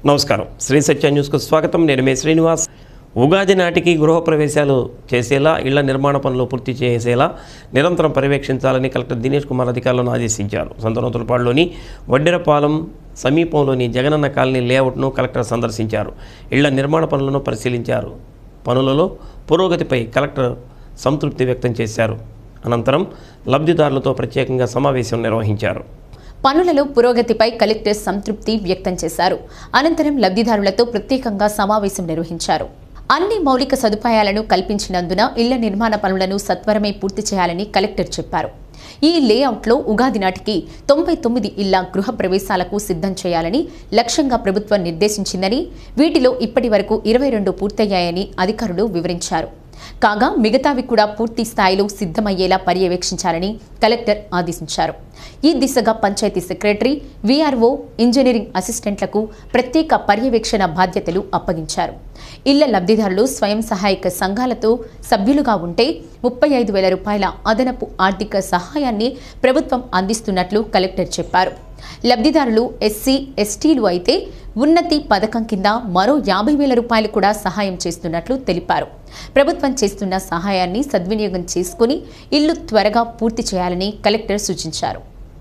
నమస్కారం శ్రీ సత్య న్యూస్కు స్వాగతం నేను మే శ్రీనివాస్ ఉగాది నాటికి గృహప్రవేశాలు చేసేలా ఇళ్ల నిర్మాణ పనులు పూర్తి చేసేలా నిరంతరం పర్యవేక్షించాలని కలెక్టర్ దినేష్ కుమార్ అధికారులను ఆదేశించారు సంతనోతులపాడులోని వడ్డెరపాలెం సమీపంలోని జగనన్న కాలనీ లేఅవుట్ను కలెక్టర్ సందర్శించారు ఇళ్ల నిర్మాణ పనులను పరిశీలించారు పనులలో పురోగతిపై కలెక్టర్ సంతృప్తి వ్యక్తం చేశారు అనంతరం లబ్ధిదారులతో ప్రత్యేకంగా సమావేశం నిర్వహించారు పనులలో పురోగతిపై కలెక్టర్ సంతృప్తి వ్యక్తం చేశారు అనంతరం లబ్ధిదారులతో ప్రత్యేకంగా సమావేశం నిర్వహించారు అన్ని మౌలిక సదుపాయాలను కల్పించినందున ఇళ్ల నిర్మాణ పనులను సత్వరమే పూర్తి చేయాలని కలెక్టర్ చెప్పారు ఈ లేఅవుట్లో ఉగాది నాటికి తొంభై తొమ్మిది ఇళ్ల గృహ ప్రవేశాలకు సిద్ధం చేయాలని లక్ష్యంగా ప్రభుత్వం నిర్దేశించిందని వీటిలో ఇప్పటి వరకు ఇరవై రెండు పూర్తయ్యాయని అధికారులు వివరించారు కాగా మిగతావి కూడా పూర్తి స్థాయిలో సిద్ధమయ్యేలా పర్యవేక్షించాలని కలెక్టర్ ఆదేశించారు ఈ దిశగా పంచాయతీ సెక్రటరీ వీఆర్ఓ ఇంజనీరింగ్ అసిస్టెంట్లకు ప్రత్యేక పర్యవేక్షణ బాధ్యతలు అప్పగించారు ఇళ్ల లబ్ధిదారులు స్వయం సహాయక సంఘాలతో సభ్యులుగా ఉంటే ముప్పై ఐదు వేల రూపాయల అదనపు ఆర్థిక సహాయాన్ని ప్రభుత్వం అందిస్తున్నట్లు కలెక్టర్ చెప్పారు లబ్ధిదారులు ఎస్సీ ఎస్టీలు అయితే ఉన్నతి పథకం కింద మరో యాభై వేల రూపాయలు కూడా సహాయం చేస్తున్నట్లు తెలిపారు ప్రభుత్వం చేస్తున్న సహాయాన్ని సద్వినియోగం చేసుకుని ఇల్లు త్వరగా పూర్తి చేయాలని కలెక్టర్ సూచించారు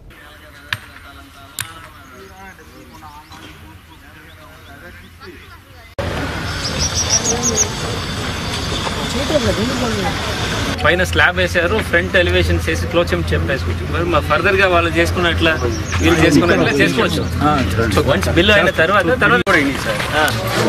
పైన స్లాబ్ వేసారు ఫ్రంట్ ఎలివేషన్ చేసి క్లోచం చెప్పేసుకోవచ్చు మరి మా ఫర్దర్ గా వాళ్ళు చేసుకున్నట్ల వీళ్ళు చేసుకున్నట్ల చేసుకోవచ్చు వన్స్ బిల్లు అయిన తర్వాత తర్వాత ఆ.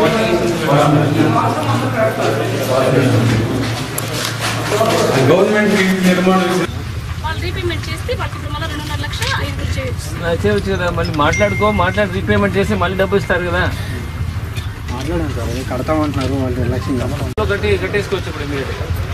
వాళ్ళు రీపేమెంట్ చేస్తే వాళ్ళకి ఇప్పుడు మళ్ళీ రెండున్నర లక్ష ఐదు చేయొచ్చు ఆ, చేయవచ్చు కదా మళ్ళీ మాట్లాడుకో మాట్లాడి రీపేమెంట్ చేసి మళ్ళీ డబ్బు ఇస్తారు కదా మాట్లాడాను సార్ అది కడతామంటున్నారు వాళ్ళు ఎలక్షన్ కట్టి కట్టేసుకోవచ్చు ఇప్పుడు మీరు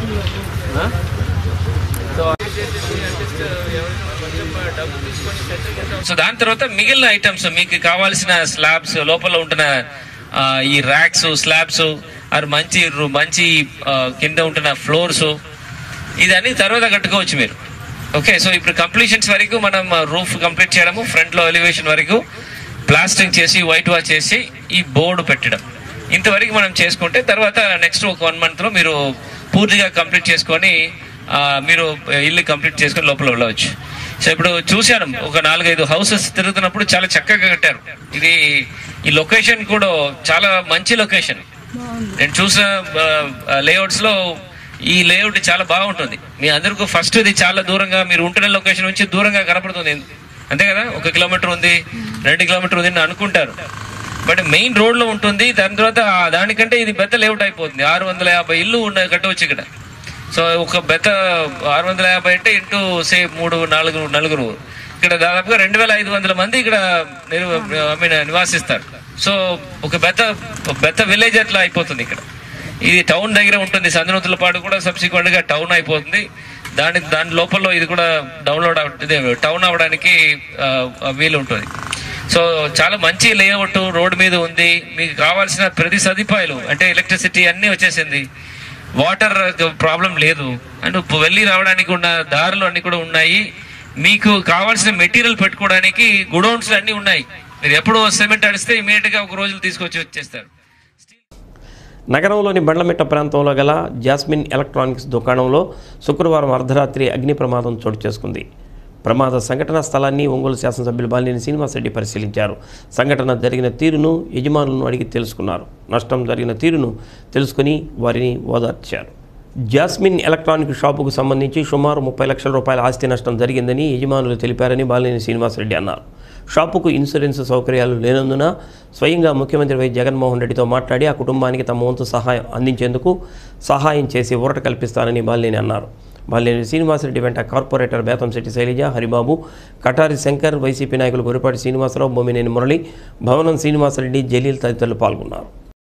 సో దాని తర్వాత మిగిలిన ఐటమ్స్ మీకు కావాల్సిన స్లాబ్స్ లోపల ఉంటున్న ఆ, ఈ ర్యాక్స్ స్లాబ్స్ ఆర్ మంచి రు- మంచి ఆ, కింద ఉంటున్న ఫ్లోర్స్ ఇదన్నీ తర్వాత కట్టుకోవచ్చు మీరు ఓకే సో ఇప్పుడు కంప్లీషన్స్ వరకు మనం రూఫ్ కంప్లీట్ చేయడము ఫ్రంట్ లో ఎలివేషన్ వరకు ప్లాస్టింగ్ చేసి వైట్ వాష్ చేసి ఈ బోర్డు పెట్టడం ఇంతవరకు మనం చేసుకుంటే తర్వాత నెక్స్ట్ ఒక వన్ మంత్ లో మీరు పూర్తిగా కంప్లీట్ చేసుకొని ఆ, మీరు ఇల్లు కంప్లీట్ చేసుకొని లోపల వెళ్ళవచ్చు సో ఇప్పుడు చూశాను ఒక నాలుగైదు హౌసెస్ తిరుగుతున్నప్పుడు చాలా చక్కగా కట్టారు ఇది ఈ లొకేషన్ కూడా చాలా మంచి లొకేషన్ నేను చూసిన లేఅవుట్స్ లో ఈ లేఅవుట్ చాలా బాగుంటుంది మీ అందరికీ ఫస్ట్ ఇది చాలా దూరంగా మీరు ఉంటున్న లొకేషన్ నుంచి దూరంగా కనపడుతుంది అంతే కదా ఒక కిలోమీటర్ ఉంది రెండు కిలోమీటర్ ఉంది అని అనుకుంటారు బట్ మెయిన్ రోడ్ లో ఉంటుంది దాని తర్వాత ఆ దానికంటే ఇది పెద్ద లేఅవుట్ అయిపోతుంది ఆరు వందల యాభై ఇల్లు ఉన్న కట్టవచ్చు ఇక్కడ సో ఒక పెద్ద ఆరు వందల యాభై అంటే ఇంటూ సే మూడు నాలుగు నలుగురు ఇక్కడ దాదాపుగా రెండు వేల ఐదు వందల మంది ఇక్కడ ఐ మీన్ నివాసిస్తారు సో ఒక పెద్ద ఒక పెద్ద విలేజ్ అట్లా అయిపోతుంది ఇక్కడ ఇది టౌన్ దగ్గర ఉంటుంది సందనూతులపాడు కూడా సబ్సిక్వెంట్ గా టౌన్ అయిపోతుంది దాని దాని లోపల ఇది కూడా డౌన్లోడ్ అవ టౌన్ అవ్వడానికి ఆ, వీలు ఉంటుంది సో చాలా మంచి లేఅవుట్ రోడ్ మీద ఉంది మీకు కావాల్సిన ప్రతి సదుపాయాలు అంటే ఎలక్ట్రిసిటీ అన్ని వచ్చేసింది వాటర్ ప్రాబ్లం లేదు అండ్ వెళ్ళి రావడానికి ఉన్న దారులు అన్ని కూడా ఉన్నాయి మీకు కావాల్సిన మెటీరియల్ పెట్టుకోవడానికి గుడౌన్స్ అన్ని ఉన్నాయి మీరు ఎప్పుడు సిమెంట్ అడిస్తే ఇమీడియట్ గా ఒక రోజులు తీసుకొచ్చి వచ్చేస్తారు నగరంలోని బండ్లమిట్ట ప్రాంతంలో గల జాస్మిన్ ఎలక్ట్రానిక్స్ దుకాణంలో శుక్రవారం అర్ధరాత్రి అగ్ని ప్రమాదం చోటు చేసుకుంది ప్రమాద సంఘటన స్థలాన్ని ఒంగోలు శాసనసభ్యులు బాలినేని శ్రీనివాసరెడ్డి పరిశీలించారు సంఘటన జరిగిన తీరును యజమానులను అడిగి తెలుసుకున్నారు నష్టం జరిగిన తీరును తెలుసుకుని వారిని ఓదార్చారు జాస్మిన్ ఎలక్ట్రానిక్ షాపుకు సంబంధించి సుమారు ముప్పై లక్షల రూపాయల ఆస్తి నష్టం జరిగిందని యజమానులు తెలిపారని బాలినేని శ్రీనివాసరెడ్డి అన్నారు షాపుకు ఇన్సూరెన్స్ సౌకర్యాలు లేనందున స్వయంగా ముఖ్యమంత్రి వై జగన్మోహన్ రెడ్డితో మాట్లాడి ఆ కుటుంబానికి తమ వంతు సహాయం అందించేందుకు సహాయం చేసి ఊరట కల్పిస్తానని బాలినేని అన్నారు బాలినేని శ్రీనివాసరెడ్డి వెంట కార్పొరేటర్ బేతంశెట్టి శైలజ హరిబాబు కటారి శంకర్ వైసీపీ నాయకులు గొరిపాటి శ్రీనివాసరావు బొమ్మినేని మురళి భవనం శ్రీనివాసరెడ్డి జలీల్ తదితరులు పాల్గొన్నారు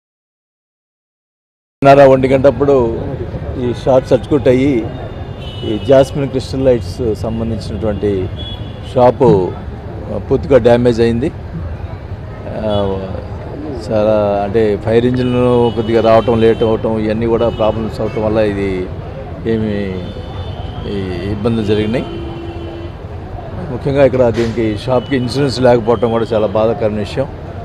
పన్నెండున్నర ఒంటి గంటప్పుడు ఈ షార్ట్ సర్క్యూట్ అయ్యి ఈ జాస్మిన్ క్రిస్టల్ లైట్స్ సంబంధించినటువంటి షాపు పూర్తిగా డ్యామేజ్ అయింది ఆ, చాలా అంటే ఫైర్ ఇంజిన్ కొద్దిగా రావటం లేట్ అవటం ఇవన్నీ కూడా ప్రాబ్లమ్స్ అవటం వల్ల ఇది ఏమి ఈ ఇబ్బందులు జరిగినాయి ముఖ్యంగా ఇక్కడ దీనికి షాప్కి ఇన్సూరెన్స్ లేకపోవటం కూడా చాలా బాధాకరమైన విషయం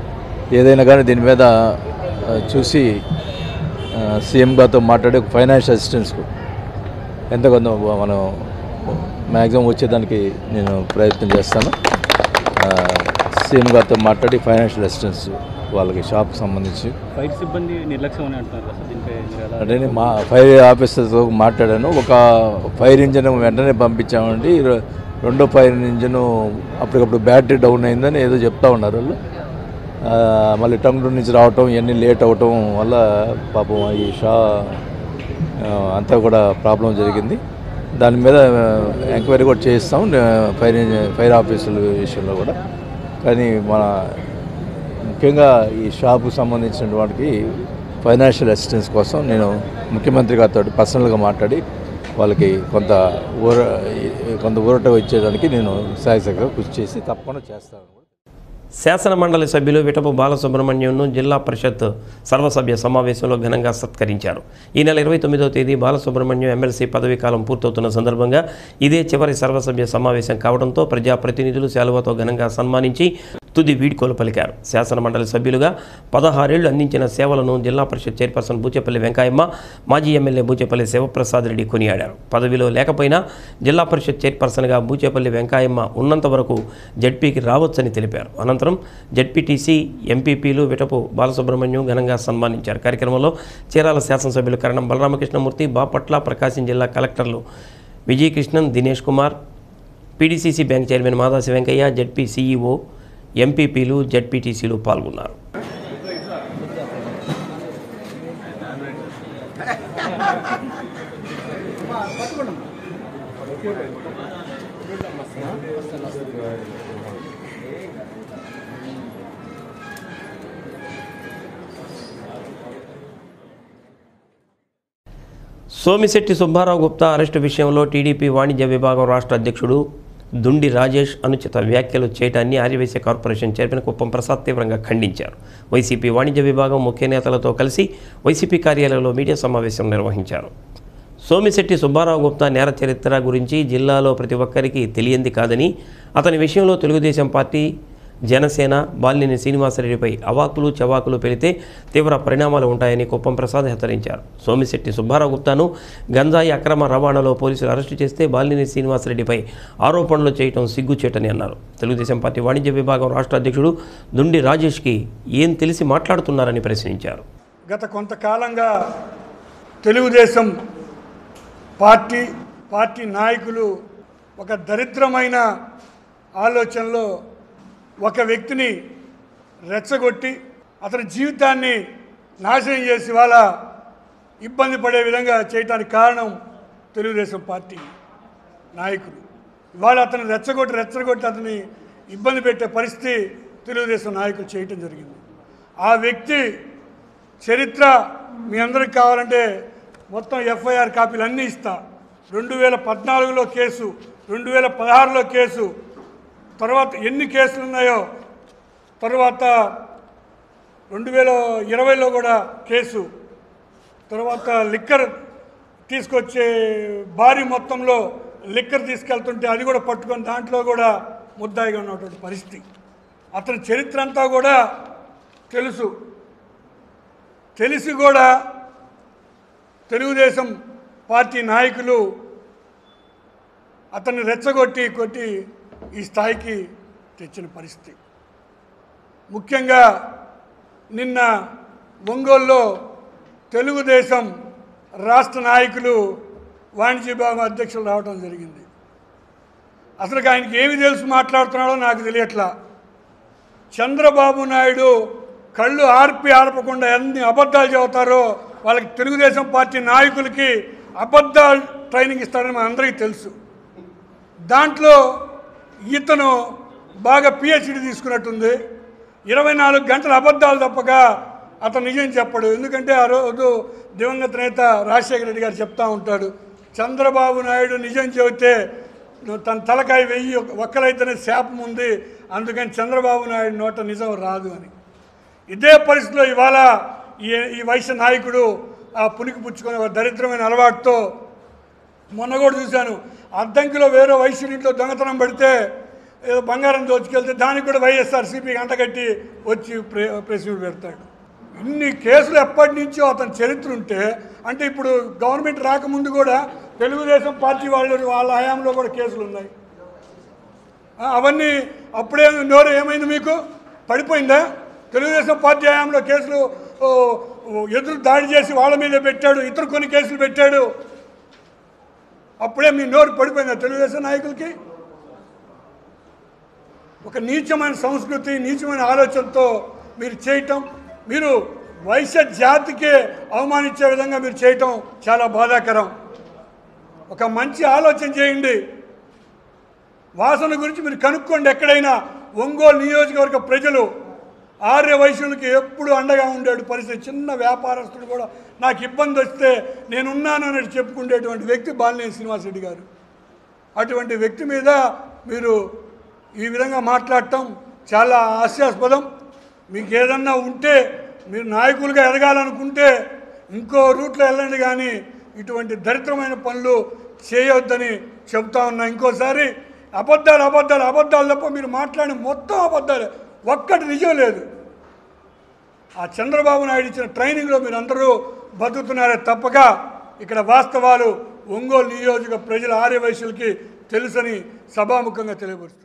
ఏదైనా కానీ దీని మీద ఆ, చూసి ఆ, సీఎం గారితో మాట్లాడి ఒక ఫైనాన్షియల్ అసిస్టెన్స్కు ఎంత కొంత మనం మ్యాక్సిమం వచ్చేదానికి నేను ప్రయత్నం చేస్తాను ఆ, సీఎం గారితో మాట్లాడి ఫైనాన్షియల్ అసిస్టెన్స్ వాళ్ళకి షాప్కి సంబంధించి ఫైర్ సిబ్బంది నిర్లక్ష్యం అని అంటున్నారు కదా సార్ దీనిపై మీరు ఎలా అంటే నేను మా ఫైర్ ఆఫీసర్తో మాట్లాడాను ఒక ఫైర్ ఇంజిన్ వెంటనే పంపించామండి రె- రెండో ఫైర్ ఇంజిన్ అప్పటికప్పుడు బ్యాటరీ డౌన్ అయిందని ఏదో చెప్తా ఉన్నారు వాళ్ళు ఆ, మళ్ళీ టంగుటూరు నుంచి రావటం ఇవన్నీ లేట్ అవటం వల్ల పాపం ఈ షా ఆ, అంతా కూడా ప్రాబ్లం జరిగింది దాని మీద ఎంక్వైరీ కూడా చేయిస్తాం నే- ఫైర్ ఇంజ- ఫైర్ ఆఫీసుల విషయంలో కూడా కానీ మన ముఖ్యంగా ఈ షాపుకు సంబంధించిన వాటికి ఫైనాన్షియల్ అసిస్టెన్స్ కోసం నేను ముఖ్యమంత్రి గారితో పర్సనల్గా మాట్లాడి వాళ్ళకి కొంత ఊర కొంత ఊరట ఇచ్చేదానికి నేను సాయశక్తిగా కృషి చేసి తప్పకుండా చేస్తాను శాసన మండలి సభ్యులు విటపు బాలసుబ్రహ్మణ్యంను జిల్లా పరిషత్ సర్వసభ్య సమావేశంలో ఘనంగా సత్కరించారు ఈ నెల ఇరవై తొమ్మిదవ తేదీ బాలసుబ్రహ్మణ్యం ఎమ్మెల్సీ పదవీ కాలం పూర్తవుతున్న సందర్భంగా ఇదే చివరి సర్వసభ్య సమావేశం కావడంతో ప్రజాప్రతినిధులు శాలువతో ఘనంగా సన్మానించి తుది వీడ్కోలు పలికారు శాసన మండలి సభ్యులుగా పదహారేళ్లు అందించిన సేవలను జిల్లా పరిషత్ చైర్పర్సన్ బూచేపల్లి వెంకయ్యమ్మ మాజీ ఎమ్మెల్యే బూచేపల్లి శివప్రసాద్ రెడ్డి కొనియాడారు పదవిలో లేకపోయినా జిల్లా పరిషత్ చైర్పర్సన్గా బూచేపల్లి వెంకయ్యమ్మ ఉన్నంత వరకు జడ్పీకి రావచ్చని తెలిపారు అనంతరం జడ్పీటీసీ ఎంపీపీలు విటపు బాలసుబ్రహ్మణ్యం ఘనంగా సన్మానించారు కార్యక్రమంలో చీరాల శాసనసభ్యులు కరణం బలరామకృష్ణమూర్తి బాపట్ల ప్రకాశం జిల్లా కలెక్టర్లు Vijayakrishnan Dinesh Kumar PDCC bank chairman Madasi Venkayya ZP CEO ఎంపీపీలు జడ్పీటీసీలు పాల్గొన్నారు సోమిశెట్టి సుబ్బారావు గుప్తా అరెస్టు విషయంలో టీడీపీ వాణిజ్య విభాగం రాష్ట్ర అధ్యక్షుడు దుండి రాజేష్ అనుచిత వ్యాఖ్యలు చేయటాన్ని ఆర్యవైశ్య కార్పొరేషన్ చైర్మన్ కుప్పం ప్రసాద్ తీవ్రంగా ఖండించారు వైసీపీ వాణిజ్య విభాగం ముఖ్య నేతలతో కలిసి వైసీపీ కార్యాలయంలో మీడియా సమావేశం నిర్వహించారు సోమిశెట్టి సుబ్బారావు గుప్తా నేర చరిత్ర గురించి జిల్లాలో ప్రతి ఒక్కరికి తెలియంది కాదని అతని విషయంలో తెలుగుదేశం పార్టీ జనసేన బాలినేని శ్రీనివాసరెడ్డిపై అవాకులు చవాకులు పెడితే తీవ్ర పరిణామాలు ఉంటాయని కుప్పం ప్రసాద్ హెచ్చరించారు సోమిశెట్టి సుబ్బారావు గుప్తాను గంజాయి అక్రమ రవాణాలో పోలీసులు అరెస్టు చేస్తే బాలినేని శ్రీనివాసరెడ్డిపై ఆరోపణలు చేయటం సిగ్గుచేటని అన్నారు తెలుగుదేశం పార్టీ వాణిజ్య విభాగం రాష్ట్ర అధ్యక్షుడు దుండి రాజేష్కి ఏం తెలిసి మాట్లాడుతున్నారని ప్రశ్నించారు గత కొంతకాలంగా తెలుగుదేశం పార్టీ పార్టీ నాయకులు ఒక దరిద్రమైన ఆలోచనలో ఒక వ్యక్తిని రెచ్చగొట్టి అతని జీవితాన్ని నాశనం చేసి వాళ్ళ ఇబ్బంది పడే విధంగా చేయడానికి కారణం తెలుగుదేశం పార్టీ నాయకులు ఇవాళ అతను రెచ్చగొట్టి రెచ్చగొట్టి అతని ఇబ్బంది పెట్టే పరిస్థితి తెలుగుదేశం నాయకులు చేయటం జరిగింది ఆ వ్యక్తి చరిత్ర మీ అందరికి కావాలంటే మొత్తం ఎఫ్ఐఆర్ కాపీలు అన్నీ ఇస్తా రెండు వేల పద్నాలుగులో కేసు రెండు వేల పదహారులో కేసు తర్వాత ఎన్ని కేసులు ఉన్నాయో తర్వాత రెండు వేల ఇరవైలో కూడా కేసు తర్వాత లిక్కర్ తీసుకొచ్చే భారీ మొత్తంలో లిక్కర్ తీసుకెళ్తుంటే అది కూడా పట్టుకొని దాంట్లో కూడా ముద్దాయిగా ఉన్నటువంటి పరిస్థితి అతని చరిత్ర అంతా కూడా తెలుసు తెలిసి కూడా తెలుగుదేశం పార్టీ నాయకులు అతన్ని రెచ్చగొట్టి కొట్టి ఈ స్థాయికి తెచ్చిన పరిస్థితి ముఖ్యంగా నిన్న ఒంగోలులో తెలుగుదేశం రాష్ట్ర నాయకులు వాణిజ్య విభాగం అధ్యక్షులు రావడం జరిగింది అసలు ఆయనకి ఏమి తెలుసు మాట్లాడుతున్నాడో నాకు తెలియట్లా చంద్రబాబు నాయుడు కళ్ళు ఆర్పి ఆర్పకుండా ఎన్ని అబద్ధాలు చెబుతారో వాళ్ళకి తెలుగుదేశం పార్టీ నాయకులకి అబద్ధాలు ట్రైనింగ్ ఇస్తారని మన అందరికీ తెలుసు దాంట్లో ఇతను బాగా పిహెచ్డి తీసుకున్నట్టుంది ఇరవై నాలుగు గంటల అబద్ధాలు తప్పక అతను నిజం చెప్పడు ఎందుకంటే ఆ రోజు దివంగత నేత రాజశేఖర రెడ్డి గారు చెప్తా ఉంటాడు చంద్రబాబు నాయుడు నిజం చెబితే తన తలకాయ వెయ్యి ఒక్కలైతేనే శాపం ఉంది అందుకని చంద్రబాబు నాయుడు నోట నిజం రాదు అని ఇదే పరిస్థితిలో ఇవాళ ఈ ఈ వయసు నాయకుడు ఆ పులికి పుచ్చుకొని ఒక దరిద్రమైన అలవాటుతో మొన్న కూడా చూశాను అద్దంకిలో వేరే వైశ్యుడి ఇంట్లో దొంగతనం పడితే ఏదో బంగారం దోచుకెళ్తే దానికి కూడా వైఎస్ఆర్సీపీ అంటగట్టి వచ్చి ప్రె ప్రెస్ మీట్ పెడతాడు ఇన్ని కేసులు ఎప్పటి నుంచో అతని చరిత్ర ఉంటే అంటే ఇప్పుడు గవర్నమెంట్ రాకముందు కూడా తెలుగుదేశం పార్టీ వాళ్ళు వాళ్ళ హయాంలో కూడా కేసులు ఉన్నాయి ఆ, అవన్నీ అప్పుడే నోరు ఏమైంది మీకు పడిపోయిందా తెలుగుదేశం పార్టీ హయాంలో కేసులు ఓ, ఓ, ఎదురు దాడి చేసి వాళ్ళ మీద పెట్టాడు ఇతరు కొన్ని కేసులు పెట్టాడు అప్పుడే మీ నోరు పడిపోయిందా తెలుగుదేశం నాయకులకి ఒక నీచమైన సంస్కృతి నీచమైన ఆలోచనతో మీరు చేయటం మీరు వైశ్య జాతికే అవమానించే విధంగా మీరు చేయటం చాలా బాధాకరం ఒక మంచి ఆలోచన చేయండి వాసన గురించి మీరు కనుక్కోండి ఎక్కడైనా ఒంగోలు నియోజకవర్గ ప్రజలు ఆర్య వైశ్యులకి ఎప్పుడు అండగా ఉండాడు పరిస్థితి చిన్న వ్యాపారస్తుడు కూడా నాకు ఇబ్బంది వస్తే నేనున్నాను అని చెప్పుకునేటువంటి వ్యక్తి బాలినేని శ్రీనివాసరెడ్డి గారు అటువంటి వ్యక్తి మీద మీరు ఈ విధంగా మాట్లాడటం చాలా హాస్యాస్పదం మీకు ఏదన్నా ఉంటే మీరు నాయకులుగా ఎదగాలనుకుంటే ఇంకో రూట్లో వెళ్ళండి కానీ ఇటువంటి దరిద్రమైన పనులు చేయొద్దని చెప్తా ఉన్నా ఇంకోసారి అబద్ధాలు అబద్ధాలు అబద్ధాలు తప్ప మీరు మాట్లాడిన మొత్తం అబద్ధాలు ఒక్కటి నిజం లేదు ఆ చంద్రబాబు నాయుడు ఇచ్చిన ట్రైనింగ్లో మీరు అందరూ బతుకుతున్నారే తప్పక ఇక్కడ వాస్తవాలు ఒంగోలు నియోజక ప్రజల ఆర్యవైశ్యులకి తెలుసని సభాముఖంగా తెలియపరుస్తున్నారు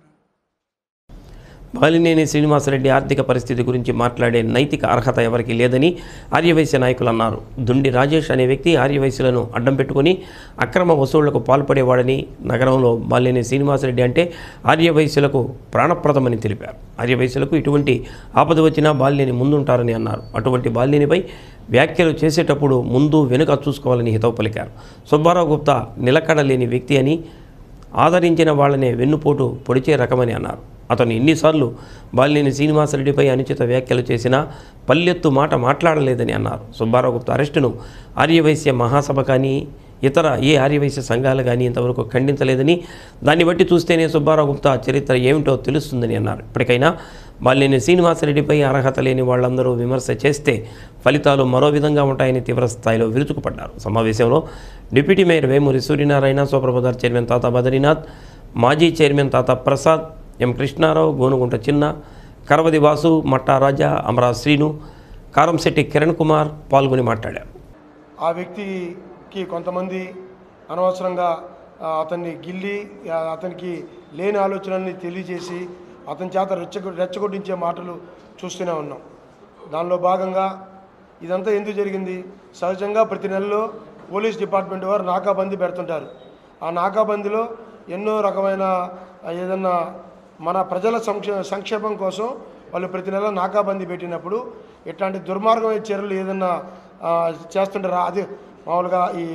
బాలినేని శ్రీనివాసరెడ్డి ఆర్థిక పరిస్థితి గురించి మాట్లాడే నైతిక అర్హత ఎవరికి లేదని ఆర్యవైశ్య నాయకులు అన్నారు దుండి రాజేష్ అనే వ్యక్తి ఆర్యవైశ్యులను అడ్డం పెట్టుకుని అక్రమ వసూళ్లకు పాల్పడేవాడని నగరంలో బాలినేని శ్రీనివాసరెడ్డి అంటే ఆర్యవైశ్యులకు ప్రాణప్రదమని తెలిపారు ఆర్యవైశ్యులకు ఇటువంటి ఆపద వచ్చినా బాలినేని ముందుంటారని అన్నారు అటువంటి బాలినేనిపై వ్యాఖ్యలు చేసేటప్పుడు ముందు వెనుక చూసుకోవాలని హితవు పలికారు సుబ్బారావు గుప్తా నిలకడలేని వ్యక్తి అని ఆదరించిన వాళ్ళనే వెన్నుపోటు పొడిచే రకమని అన్నారు అతను ఎన్నిసార్లు బాలినేని శ్రీనివాసరెడ్డిపై అనుచిత వ్యాఖ్యలు చేసినా పల్లెత్తు మాట మాట్లాడలేదని అన్నారు సుబ్బారావు గుప్తా అరెస్టును ఆర్యవైశ్య మహాసభ కానీ ఇతర ఏ ఆర్యవైశ్య సంఘాలు కానీ ఇంతవరకు ఖండించలేదని దాన్ని బట్టి చూస్తేనే సుబ్బారావు గుప్తా చరిత్ర ఏమిటో తెలుస్తుందని అన్నారు ఇప్పటికైనా బాలినేని శ్రీనివాసరెడ్డిపై అర్హత లేని వాళ్ళందరూ విమర్శ చేస్తే ఫలితాలు మరో విధంగా ఉంటాయని తీవ్ర స్థాయిలో విరుచుకుపడ్డారు సమావేశంలో deputy mayor Vemuri Suryanarayana super bazaar chairman Tata Badrinath మాజీ చైర్మన్ తాత ప్రసాద్ ఎం కృష్ణారావు గోనుగుంట చిన్న కరవది వాసు మట్టా రాజా అమరా శ్రీను కారంశెట్టి కిరణ్ కుమార్ పాల్గొని మాట్లాడారు ఆ వ్యక్తికి కొంతమంది అనవసరంగా ఆ, అతన్ని గిల్లి ఆ, అతనికి లేని ఆలోచనల్ని తెలియజేసి అతని చేత రెచ్చగొ రెచ్చగొట్టించే మాటలు చూస్తూనే ఉన్నాం దానిలో భాగంగా ఇదంతా ఎందుకు జరిగింది సహజంగా ప్రతి నెలలో పోలీస్ డిపార్ట్మెంట్ వారు నాకాబందీ పెడుతుంటారు ఆ నాకాబందీలో ఎన్నో రకమైన ఆ, ఏదన్నా మన ప్రజల సంక్షే సంక్షేమం కోసం వాళ్ళు ప్రతి నెల నాకాబందీ పెట్టినప్పుడు ఇట్లాంటి దుర్మార్గమైన చర్యలు ఏదన్నా ఆ, చేస్తుంటారా అది మామూలుగా ఈ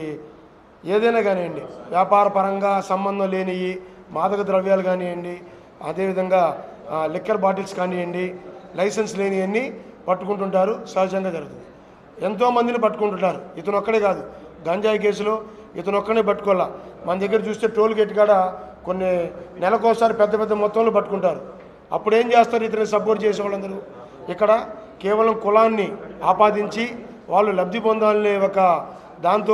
ఏదైనా కానివ్వండి వ్యాపార పరంగా సంబంధం లేనివి మాదక ద్రవ్యాలు కానివ్వండి అదేవిధంగా ఆ, లిక్కర్ బాటిల్స్ కానివ్వండి లైసెన్స్ లేనివన్నీ పట్టుకుంటుంటారు సహజంగా జరుగుతుంది ఎంతో మందిని పట్టుకుంటుంటారు ఇతను ఒక్కడే కాదు గంజాయి కేసులో ఇతను ఒక్కడే పట్టుకోవాలా మన దగ్గర చూస్తే టోల్ గేట్ కాడ కొన్ని నెలకోసారి పెద్ద పెద్ద మొత్తంలో పట్టుకుంటారు అప్పుడు ఏం చేస్తారు ఇతని సపోర్ట్ చేసే వాళ్ళందరూ ఇక్కడ కేవలం కులాన్ని ఆపాదించి వాళ్ళు లబ్ధి పొందాలనే ఒక దాంతో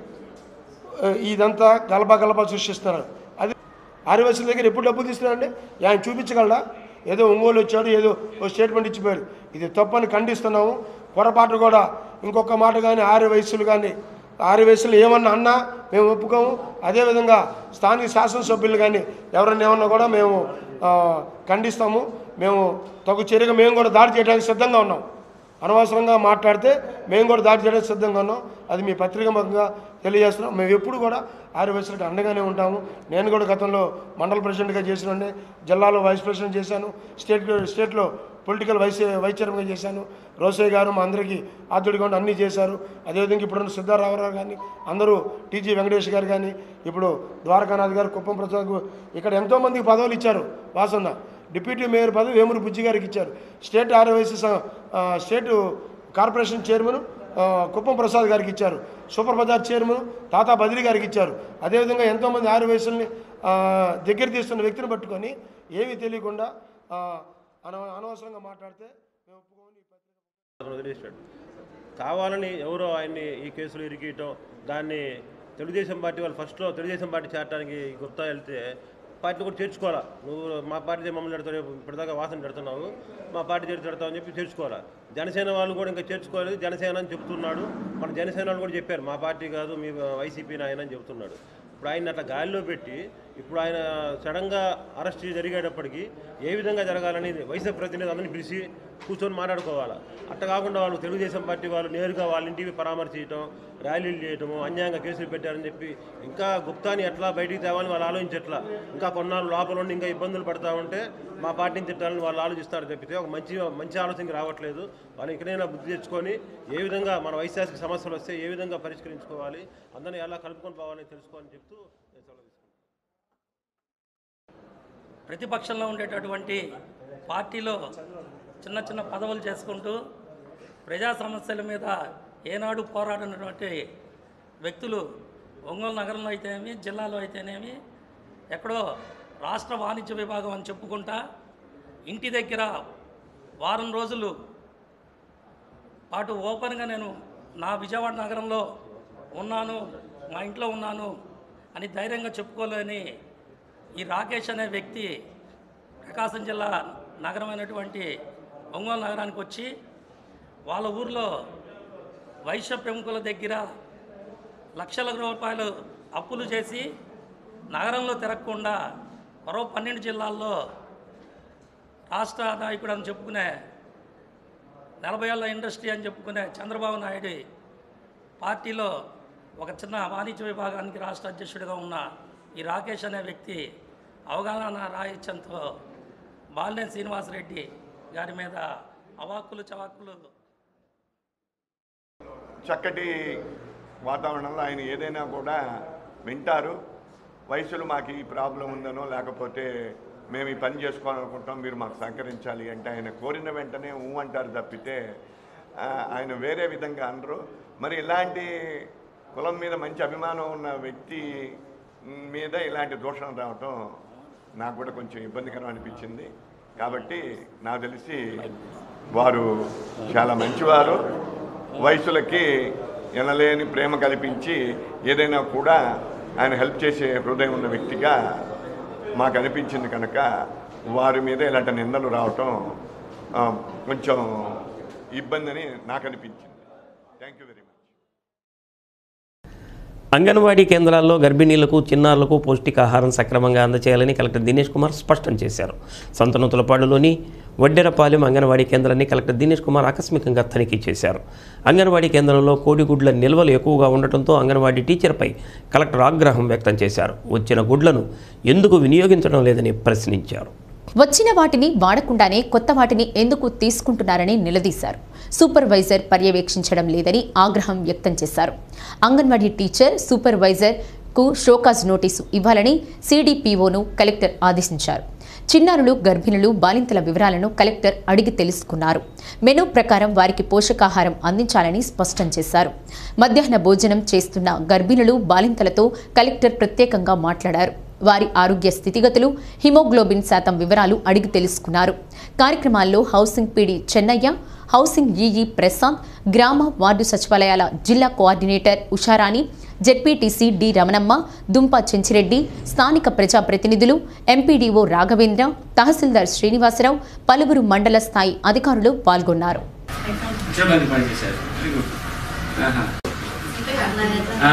ఇదంతా గలబా గలబా సృష్టిస్తున్నారు అది ఆర్యవలసిన దగ్గర ఎప్పుడు డబ్బులు తీసుకున్నారండి ఆయన చూపించగలరా ఏదో ఒంగోలు వచ్చాడు ఏదో ఓ స్టేట్మెంట్ ఇచ్చిపోయాడు ఇది తప్పని ఖండిస్తున్నాము పొరపాటు కూడా ఇంకొక మాట కానీ ఆర్య వయస్సులు కానీ ఆర్య వయస్సులు ఏమన్నా అన్నా మేము ఒప్పుకోము అదేవిధంగా స్థానిక శాసనసభ్యులు కానీ ఎవరన్నా ఏమన్నా కూడా మేము ఆ, ఖండిస్తాము మేము తగు చర్యగా మేము కూడా దాడి చేయడానికి సిద్ధంగా ఉన్నాం అనవసరంగా మాట్లాడితే మేము కూడా దాడి చేయడానికి సిద్ధంగా ఉన్నాం అది మీ పత్రిక ముఖంగా తెలియజేస్తున్నాం మేము ఎప్పుడు కూడా ఆరు వయసులకి అండగానే ఉంటాము నేను కూడా గతంలో మండల ప్రెసిడెంట్గా చేసినండి జిల్లాలో వైస్ ప్రెసిడెంట్ చేశాను స్టేట్ స్టేట్లో పొలిటికల్ వైస్ వైస్ చైర్మన్గా చేశాను రోసయ్య గారు మా అందరికీ ఆద్యుడిగా ఉండి అన్నీ చేశారు అదేవిధంగా ఇప్పుడున్న సిద్ధారామరావు కానీ అందరూ టీజీ వెంకటేష్ గారు కానీ ఇప్పుడు ద్వారకానాథ్ గారు కుప్పం ప్రసాద్ గు- ఇక్కడ ఎంతోమందికి పదవులు ఇచ్చారు వాసన్న డిప్యూటీ మేయర్ పదవి వేమూరి బుజ్జి గారికి ఇచ్చారు స్టేట్ ఆర్యవైసీ స- ఆ, స్టేట్ కార్పొరేషన్ చైర్మన్ ఆ, కుప్పం ప్రసాద్ గారికి ఇచ్చారు సూపర్ బజార్ చైర్మన్ తాతా బదిలీ గారికి ఇచ్చారు అదేవిధంగా ఎంతోమంది ఆర్యవైశ్యుల్ని ఆ, దగ్గర తీస్తున్న వ్యక్తిని పట్టుకొని ఏమీ తెలియకుండా ఆ, అన అనవసరంగా మాట్లాడితే మేము ఒప్పుకోమని ఈ పత్రిక అతను వదిలేశాడు కావాలని ఎవరో ఆయన్ని ఈ కేసులో ఇరికియటం దాన్ని తెలుగుదేశం పార్టీ వాళ్ళు ఫస్ట్లో తెలుగుదేశం పార్టీ చేరడానికి గుప్తా వెళ్తే పార్టీని కూడా చేర్చుకోవాలా నువ్వు మా పార్టీ మమ్మల్ని పెడతావు ఇప్పటిదాకా వాసన పెడుతున్నావు మా పార్టీ చేర్చి పెడతావు అని చెప్పి చేర్చుకోవాలా జనసేన వాళ్ళు కూడా ఇంకా చేర్చుకోలేదు జనసేన అని చెప్తున్నాడు మన జనసేన వాళ్ళు కూడా చెప్పారు మా పార్టీ కాదు మీ వైసీపీ నాయన అని చెప్తున్నాడు ఇప్పుడు ఆయన అట్లా గాలిలో పెట్టి ఇప్పుడు ఆయన సడన్గా అరెస్ట్ జరిగేటప్పటికి ఏ విధంగా జరగాలని వైసీపీ ప్రతినిధి అందరినీ పిలిచి కూర్చొని మాట్లాడుకోవాలా అట్ట కాకుండా వాళ్ళు తెలుగుదేశం పార్టీ వాళ్ళు నేరుగా వాళ్ళ ఇంటికి పరామర్శించడం ర్యాలీలు చేయటము అన్యాయంగా కేసులు పెట్టారని చెప్పి ఇంకా గుప్తాని ఎట్లా బయటికి తేవాలని వాళ్ళు ఆలోచించట్లా ఇంకా కొన్నాళ్ళు లోపల ఉండి ఇంకా ఇబ్బందులు పడతా ఉంటే మా పార్టీని తిట్టాలని వాళ్ళు ఆలోచిస్తారు తప్పితే ఒక మంచి మంచి ఆలోచనకి రావట్లేదు వాళ్ళు ఇక్కడైనా బుద్ధి తెచ్చుకొని ఏ విధంగా మన వైశాఖ సమస్యలు వస్తే ఏ విధంగా పరిష్కరించుకోవాలి అందరినీ ఎలా కలుపుకొని పోవాలని తెలుసుకోవాలని చెప్తూ నేను సెలవు తీసుకుంటాను. ప్రతిపక్షంలో ఉండేటటువంటి పార్టీలో చిన్న చిన్న పదవులు చేసుకుంటూ ప్రజా సమస్యల మీద ఏనాడు పోరాడినటువంటి వ్యక్తులు ఒంగోలు నగరంలో అయితేనేమి జిల్లాలో అయితేనేమి ఎక్కడో రాష్ట్ర వాణిజ్య విభాగం అని చెప్పుకుంటా ఇంటి దగ్గర వారం రోజులు పాటు ఓపెన్గా నేను నా విజయవాడ నగరంలో ఉన్నాను మా ఇంట్లో ఉన్నాను అని ధైర్యంగా చెప్పుకోలేని ఈ రాకేష్ అనే వ్యక్తి ప్రకాశం జిల్లా నగరమైనటువంటి ఒంగోలు నగరానికి వచ్చి వాళ్ళ ఊర్లో వైశ్య ప్రముఖుల దగ్గర లక్షల రూపాయలు అప్పులు చేసి నగరంలో తిరగకుండా మరో పన్నెండు జిల్లాల్లో రాష్ట్ర నాయకుడు అని చెప్పుకునే నలభై ఏళ్ళ ఇండస్ట్రీ అని చెప్పుకునే చంద్రబాబు నాయుడు పార్టీలో ఒక చిన్న వాణిజ్య విభాగానికి రాష్ట్ర అధ్యక్షుడిగా ఉన్న ఈ రాకేష్ అనే వ్యక్తి అవగాహన రాయించడంతో బాలినేని శ్రీనివాసరెడ్డి గారి మీద అవాక్కులు చవాక్కులు చక్కటి వాతావరణంలో ఆయన ఏదైనా కూడా వింటారు వయసులో మాకు ఈ ప్రాబ్లం ఉందనో లేకపోతే మేము ఈ పని చేసుకోవాలనుకుంటాం మీరు మాకు సహకరించాలి అంటే ఆయన కోరిన వెంటనే ఊ అంటారు తప్పితే ఆ, ఆయన వేరే విధంగా అనరు మరి ఇలాంటి కులం మీద మంచి అభిమానం ఉన్న వ్యక్తి మీద ఇలాంటి దూషణ రావటం నాకు కూడా కొంచెం ఇబ్బందికరం అనిపించింది కాబట్టి నాకు తెలిసి వారు చాలా మంచివారు వయసులకి ఎనలేని ప్రేమ కల్పించి ఏదైనా కూడా ఆయన హెల్ప్ చేసే హృదయం ఉన్న వ్యక్తిగా మాకు అనిపించింది కనుక వారి మీద ఇలాంటి నిందలు రావటం ఆ, కొంచెం ఇబ్బంది అని నాకు అనిపించింది thank you very much anganwadi కేంద్రాల్లో గర్భిణీలకు చిన్నారులకు పౌష్టికాహారం సక్రమంగా అందచేయాలని కలెక్టర్ దినేష్ కుమార్ స్పష్టం చేశారు సంతనూతులపాడులోని వడ్డెరపాలెం అంగన్వాడీ కేంద్రాన్ని కలెక్టర్ దినేష్ కుమార్ ఆకస్మికంగా తనిఖీ చేశారు అంగన్వాడీ కేంద్రంలో కోడిగుడ్ల నిల్వలు ఎక్కువగా ఉండటంతో అంగన్వాడీ టీచర్పై కలెక్టర్ ఆగ్రహం వ్యక్తం చేశారు వచ్చిన గుడ్లను ఎందుకు వినియోగించడం లేదని ప్రశ్నించారు వచ్చిన వాటిని వాడకుండానే కొత్త వాటిని ఎందుకు తీసుకుంటున్నారని నిలదీశారు సూపర్వైజర్ పర్యవేక్షించడం లేదని ఆగ్రహం వ్యక్తం చేశారు అంగన్వాడీ టీచర్ సూపర్వైజర్ కు షోకాజ్ నోటీసు ఇవ్వాలని సిడిపిఓను కలెక్టర్ ఆదేశించారు చిన్నారులు గర్భిణులు బాలింతల వివరాలను కలెక్టర్ అడిగి తెలుసుకున్నారు మెనూ ప్రకారం వారికి పోషకాహారం అందించాలని స్పష్టం చేశారు మధ్యాహ్న భోజనం చేస్తున్న గర్భిణులు బాలింతలతో కలెక్టర్ ప్రత్యేకంగా మాట్లాడారు వారి ఆరోగ్య స్థితిగతులు హిమోగ్లోబిన్ శాతం వివరాలు అడిగి తెలుసుకున్నారు కార్యక్రమాల్లో housing PD Chennaiah housing EE Prashanth గ్రామ వార్డు సచివాలయాల జిల్లా coordinator Usharani ZPTC D Ramanamma Dumpa Chenchireddy స్థానిక ప్రజాప్రతినిధులు ఎంపీడీఓ రాఘవేంద్ర తహసీల్దార్ శ్రీనివాసరావు పలువురు మండల స్థాయి అధికారులు పాల్గొన్నారు ఉద్యోగానికి పనిచేశారు వెరీ గుడ్ ఆహా. ఆ.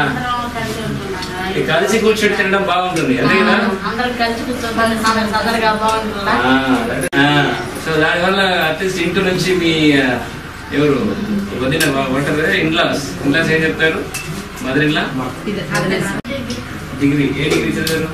ఈ కలిసి కూర్చొని తినడం బాగుంటుంది అంతే కదా అందరం కలిసి కూర్చోవాలి సదరగా బాగుంటుందా సో దానివల్ల అట్లీస్ట్ ఇంటి నుంచి మీ ఆ, ఎవరు వదిన ఉంటారు ఇన్లాస్ ఇన్లాస్ ఏం చెప్తారు మదర్ ఇన్లా డిగ్రీ ఏ డిగ్రీ చదివారు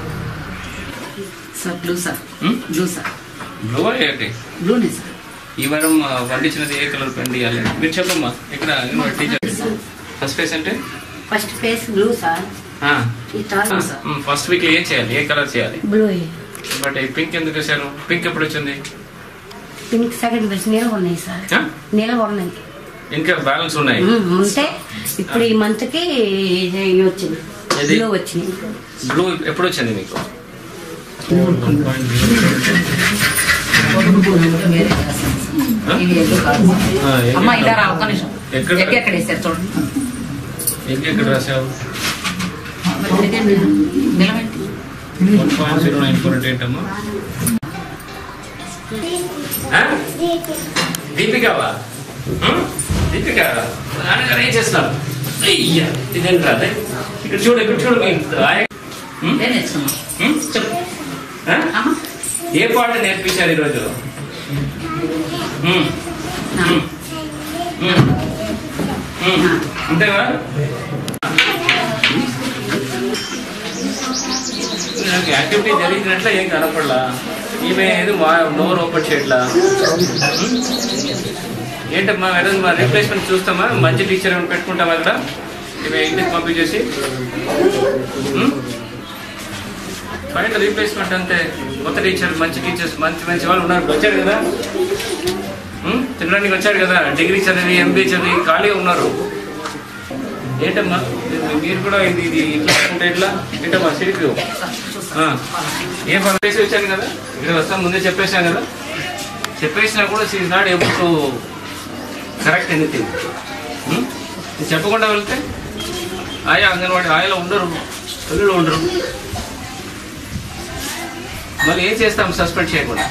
sir blue sir blue sir blue ఏంటి బ్లూనే సార్ ఈ వారం ఆ, పండించినది ఏ కలర్ పండియాలి మీరు చెప్పమ్మా ఇక్కడ టీచర్ ఫస్ట్ ఫేస్ అంటే ఫస్ట్ ఫేస్ బ్లూ సార్ ఈ టాల్ సార్ ఫస్ట్ వీక్ ఏం చేయాలి ఏ కలర్ చేయాలి బ్లూ బట్ ఈ పింక్ ఎందుకు వేశారు పింక్ ఎప్పుడు వచ్చింది పింక్ సెకండ్ ఫేస్ నిలవ ఉన్నాయి సార్ ఆ? నిలవ ఉన్నాయి ఇంకా బ్యాలెన్స్ ఉన్నాయి ఉమ్, ఉంటే ఇప్పుడు ఈ మంత్ కి ఇవి వచ్చింది ఏది? బ్లూ వచ్చినాయి బ్లూ ఎప్పుడు వచ్చింది మీకు ఆ, ఎగ్ అమ్మా ఎక్కడ? ఇదారా ఒక్క నిమిషం ఎక్కడ? ఎగ్ ఎక్కడ వేసారు చూడండి ఎగ్ ఎక్కడ రాసావు ఇదే నిలబెట్టి one point zero nine four అంటే ఏంటమ్మా ఆ? దీపికవా ఉం? దీపిక నాన్నగారు ఏం చేస్తున్నారు అయ్యా ఇదేంటి రాదే ఇక్కడ చూడు ఇక్కడ చూడు మీ ఆయ- ఉం? ఉం? చెప్పు ఆ? ఏ పాట నేర్పించారు ఈరోజు ఉం. ఉం. ఉం. ఉం. అంతేవా నాకు యాక్టివిటీ జరిగినట్ల ఏం కనపడలా ఈమె ఏది మా నోరు ఓపెన్ చేయట్లా ఉం? ఏంటమ్మా మేడం మా రీప్లేస్మెంట్ చూస్తామా మంచి టీచర్ ఏమైనా పెట్టుకుంటామా అక్కడ ఈమె ఇంటికి పంపించేసి ఉం? బయట రీప్లేస్మెంట్ అంతే కొత్త టీచర్ మంచి టీచర్స్ మంచి మంచి వాళ్ళు ఉన్నారు వచ్చారు కదా ఉం? తినడానికి వచ్చారు కదా డిగ్రీ చదివి ఎంబీ చదివి ఖాళీగా ఉన్నారు ఏంటమ్మా ఇది- మీరు కూడా ఇది ఇది ఇట్లా అనుకుంటే ఎట్లా ఏంటమ్మా సిరికి ఏ పని చేసి వచ్చాను కదా ఇక్కడ వస్తాం ముందే చెప్పేశాను కదా చెప్పేసినా కూడా see not able to correct anything చెప్పకుండా వెళ్తే ఆయా అంగన్వాడీ ఆయలో ఉండరు పిల్లలు ఉండరు మళ్ళీ ఏం చేస్తాం సస్పెండ్ చేయకుండా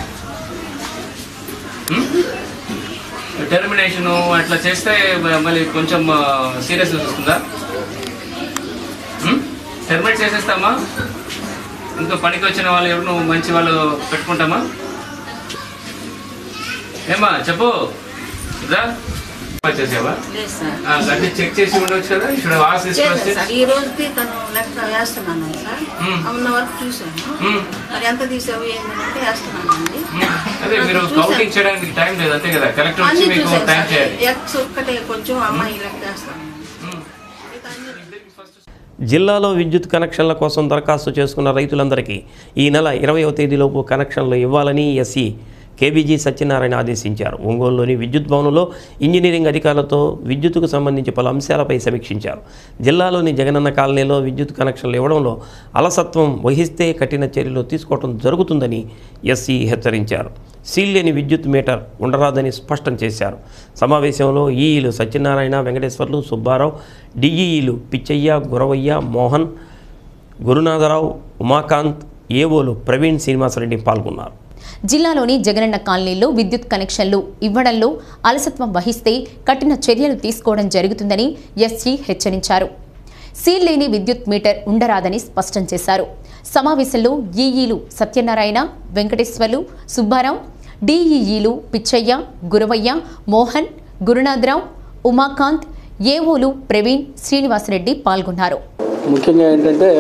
టెర్మినేషన్ అట్లా చేస్తే మ- మళ్ళీ కొంచెం సీరియస్ వస్తుందా టెర్మినేట్ చేసేస్తామా ఇంకా పనికి వచ్చిన వాళ్ళు ఎవరు మంచి వాళ్ళు పెట్టుకుంటామా ఏమా చెప్పు రా వచ్చేసావా లేదు సార్ ఆ, గడ్డి చెక్ చేసి ఉండొచ్చు కదా ఇక్కడ వాసి చేయలేదు సార్ ఈ రోజుకి తను లెక్క వేస్తున్నాను సార్ మ్మ్. ఉన్న వరకు చూసాను మ్మ్. మరి ఎంత తీసావు ఏంటంటే వేస్తున్నానండి అదే మీరు చూశాను. కౌంటింగ్ చేయడానికి టైం లేదు అంతే కదా కలెక్టర్ వచ్చి అన్ని మీకు చూసాను టైం సార్ చేయాలి ఎక్స్ ఒక్కటే కొంచెం అమ్మాయి లెక్క వేస్తాను జిల్లాలో విద్యుత్ కనెక్షన్ల కోసం దరఖాస్తు చేసుకున్న రైతులందరికీ ఈ నెల ఇరవయవ తేదీలోపు కనెక్షన్లు ఇవ్వాలని ఎస్సీ కేబీజీ సత్యనారాయణ ఆదేశించారు ఒంగోలులోని విద్యుత్ భవనంలో ఇంజనీరింగ్ అధికారులతో విద్యుత్తుకు సంబంధించి పలు అంశాలపై సమీక్షించారు జిల్లాలోని జగనన్న కాలనీలో విద్యుత్ కనెక్షన్లు ఇవ్వడంలో అలసత్వం వహిస్తే కఠిన చర్యలు తీసుకోవడం జరుగుతుందని ఎస్సీ హెచ్చరించారు సీల్ లేని విద్యుత్ మీటర్ ఉండరాదని స్పష్టం చేశారు సమావేశంలో ఈఈలు సత్యనారాయణ వెంకటేశ్వర్లు సుబ్బారావు డిఈఈలు పిచ్చయ్య గురవయ్య మోహన్ గురునాథరావు ఉమాకాంత్ ఏవోలు ప్రవీణ్ శ్రీనివాసరెడ్డి పాల్గొన్నారు జిల్లాలోని జగనన్న కాలనీలో విద్యుత్ కనెక్షన్లు ఇవ్వడంలో అలసత్వం వహిస్తే కఠిన చర్యలు తీసుకోవడం జరుగుతుందని ఎస్జీ హెచ్చరించారు సీల్ లేని విద్యుత్ మీటర్ ఉండరాదని స్పష్టం చేశారు సమావేశంలో ఈఈలు సత్యనారాయణ వెంకటేశ్వర్లు సుబ్బారావు డిఈఈలు పిచ్చయ్య గురవయ్య మోహన్ గురునాథరావు ఉమాకాంత్ ఏవోలు ప్రవీణ్ శ్రీనివాసరెడ్డి పాల్గొన్నారు ముఖ్యంగా ఏంటంటే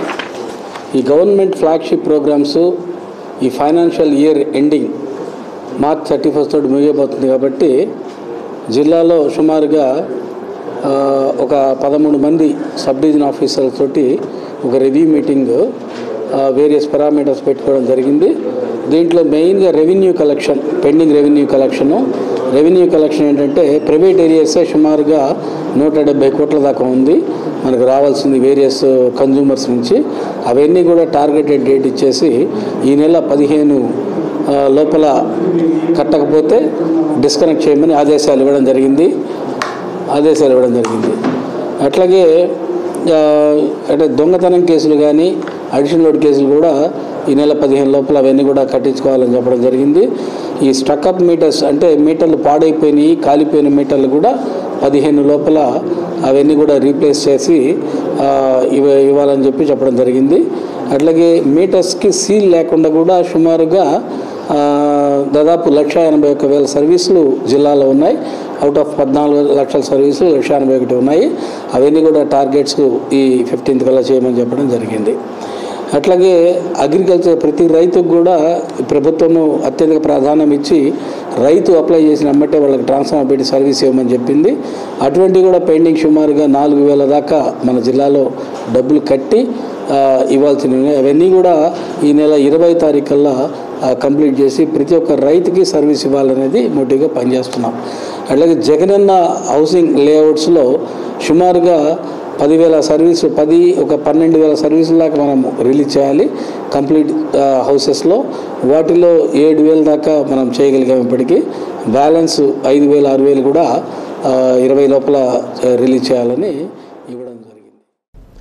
ఈ గవర్నమెంట్ ఫ్లాగ్షిప్ ప్రోగ్రామ్స్ ఈ financial year ending March thirty first తోటి ముగియబోతుంది కాబట్టి జిల్లాలో సుమారుగా ఆ, ఒక పదమూడు మంది సబ్ డివిజన్ ఆఫీసర్స్ తోటి ఒక రివ్యూ మీటింగ్ వేరియస్ పారామీటర్స్ పెట్టుకోవడం జరిగింది దీంట్లో మెయిన్గా revenue collection pending revenue collection revenue collection ఏంటంటే ప్రైవేట్ ఏరియాసే సుమారుగా నూట డెబ్బై కోట్ల దాకా ఉంది మనకు రావాల్సింది వేరియస్ కన్జ్యూమర్స్ నుంచి అవన్నీ కూడా టార్గెటెడ్ డేట్ ఇచ్చేసి ఈ నెల పదిహేను ఆ, లోపల కట్టకపోతే డిస్కనెక్ట్ చేయమని ఆదేశాలు ఇవ్వడం జరిగింది ఆదేశాలు ఇవ్వడం జరిగింది అట్లాగే ఆ, అంటే దొంగతనం కేసులు కానీ అడిషనల్ లోడ్ కేసులు కూడా ఈ నెల పదిహేను లోపల అవన్నీ కూడా కట్టించుకోవాలని చెప్పడం జరిగింది ఈ స్టక్అప్ మీటర్స్ అంటే మీటర్లు పాడైపోయినాయి కాలిపోయిన మీటర్లు కూడా పదిహేను లోపల అవన్నీ కూడా రీప్లేస్ చేసి ఆ, ఇవ ఇవ్వాలని చెప్పి చెప్పడం జరిగింది అట్లాగే మీటర్స్కి సీల్ లేకుండా కూడా సుమారుగా ఆ, దాదాపు లక్ష ఎనభై ఒక్క వేల సర్వీసులు జిల్లాలో ఉన్నాయి అవుట్ ఆఫ్ పద్నాలుగు లక్షల సర్వీసులు లక్ష ఎనభై ఒకటి ఉన్నాయి అవన్నీ కూడా టార్గెట్స్ ఈ ఫిఫ్టీన్త్ కల్లా చేయమని చెప్పడం జరిగింది అట్లాగే అగ్రికల్చర్ ప్రతి రైతుకు కూడా ప్రభుత్వము అత్యధిక ప్రాధాన్యం ఇచ్చి రైతు అప్లై చేసిన అమ్మటే వాళ్ళకి ట్రాన్స్ఫార్మర్ పెట్టి సర్వీస్ ఇవ్వమని చెప్పింది అటువంటివి కూడా పెండింగ్ సుమారుగా నాలుగు వేల దాకా మన జిల్లాలో డబ్బులు కట్టి ఆ, ఇవ్వాల్సినవి ఉన్నాయి అవన్నీ కూడా ఈ నెల ఇరవై తారీఖు కల్లా ఆ, కంప్లీట్ చేసి ప్రతి ఒక్క రైతుకి సర్వీస్ ఇవ్వాలనేది మోటివ్గా పనిచేస్తున్నాం అట్లాగే జగనన్న హౌసింగ్ లేఅవుట్స్లో సుమారుగా పదివేల సర్వీసు పది ఒక పన్నెండు వేల సర్వీసుల దాకా మనం రిలీజ్ చేయాలి కంప్లీట్ ఆ, హౌసెస్లో వాటిలో ఏడు వేల దాకా మనం చేయగలిగాం ఇప్పటికీ బ్యాలెన్స్ ఐదు వేలు ఆరు వేలు కూడా ఆ, ఇరవై లోపల ఆ, రిలీజ్ చేయాలని ఇవ్వడం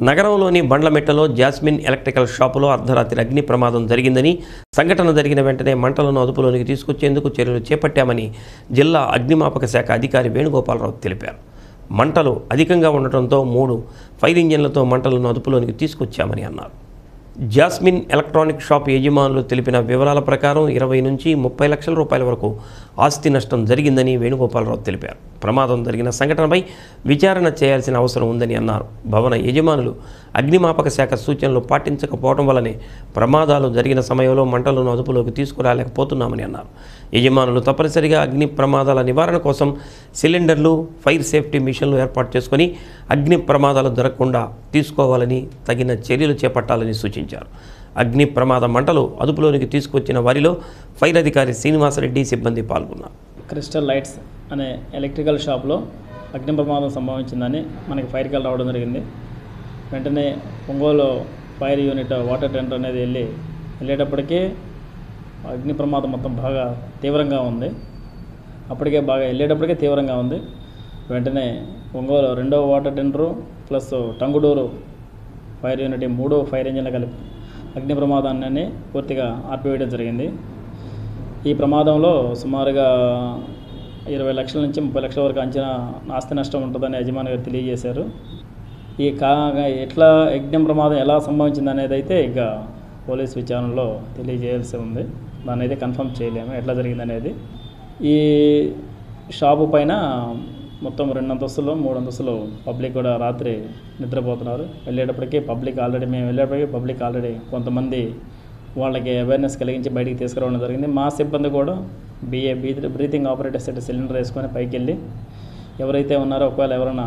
నగరంలోని బండ్లమెట్టలో జాస్మిన్ ఎలక్ట్రికల్ షాపులో అర్ధరాత్రి అగ్ని ప్రమాదం జరిగిందని సంఘటన జరిగిన వెంటనే మంటలను అదుపులోనికి తీసుకొచ్చేందుకు చర్యలు చేపట్టామని జిల్లా అగ్నిమాపక శాఖ అధికారి వేణుగోపాలరావు తెలిపారు మంటలు అధికంగా ఉండటంతో మూడు ఫైర్ ఇంజన్లతో మంటలను అదుపులోనికి తీసుకొచ్చామని అన్నారు జాస్మిన్ ఎలక్ట్రానిక్ షాప్ యజమానులు తెలిపిన వివరాల ప్రకారం ఇరవై నుంచి ముప్పై లక్షల రూపాయల వరకు ఆస్తి నష్టం జరిగిందని వేణుగోపాలరావు తెలిపారు ప్రమాదం జరిగిన సంఘటనపై విచారణ చేయాల్సిన అవసరం ఉందని అన్నారు భవన యజమానులు అగ్నిమాపక శాఖ సూచనలు పాటించకపోవడం వల్లనే ప్రమాదాలు జరిగిన సమయంలో మంటలను అదుపులోకి తీసుకురాలేకపోతున్నామని అన్నారు యజమానులు తప్పనిసరిగా అగ్ని ప్రమాదాల నివారణ కోసం సిలిండర్లు ఫైర్ సేఫ్టీ మిషన్లు ఏర్పాటు చేసుకొని అగ్ని ప్రమాదాలు జరగకుండా తీసుకోవాలని తగిన చర్యలు చేపట్టాలని సూచించారు అగ్ని ప్రమాద మంటలు అదుపులోనికి తీసుకొచ్చిన వారిలో ఫైర్ అధికారి శ్రీనివాసరెడ్డి సిబ్బంది పాల్గొన్నారు క్రిస్టల్ లైట్స్ అనే ఎలక్ట్రికల్ షాప్లో అగ్ని ప్రమాదం సంభవించిందని మనకి ఫైర్ కాల్ రావడం జరిగింది వెంటనే Ongole fire unit water tender అనేది వెళ్ళి వెళ్ళేటప్పటికీ అగ్ని ప్రమాదం మొత్తం బాగా తీవ్రంగా ఉంది అప్పటికే బాగా వెళ్ళేటప్పటికే తీవ్రంగా ఉంది వెంటనే ఒంగోలు రెండవ water tender plus Tangutur fire unit ఈ మూడు ఫైర్ ఇంజిన్లు కలిపి అగ్ని ప్రమాదాన్ని పూర్తిగా ఆర్పివేయడం జరిగింది ఈ ప్రమాదంలో సుమారుగా ఇరవై లక్షల నుంచి ముప్పై లక్షల వరకు అంచనా ఆస్తి నష్టం ఉంటుందని యజమాని గారు తెలియజేశారు ఈ కా ఎట్లా యజ్ఞం ప్రమాదం ఎలా సంభవించింది అనేది అయితే ఇక పోలీస్ విచారణలో తెలియజేయాల్సి ఉంది దాన్ని అయితే కన్ఫర్మ్ చేయలేము ఎట్లా జరిగింది అనేది ఈ షాపు పైన మొత్తం రెండు అంతస్తులు మూడు అంతస్తులు పబ్లిక్ కూడా రాత్రి నిద్రపోతున్నారు వెళ్ళేటప్పటికి పబ్లిక్ ఆల్రెడీ మేము వెళ్ళేటప్పటికి పబ్లిక్ ఆల్రెడీ కొంతమంది వాళ్ళకి అవేర్నెస్ కలిగించి బయటికి తీసుకురావడం జరిగింది మా సిబ్బంది కూడా BA breathing operator set cylinder వేసుకొని పైకి వెళ్ళి ఎవరైతే ఉన్నారో ఒకవేళ ఎవరైనా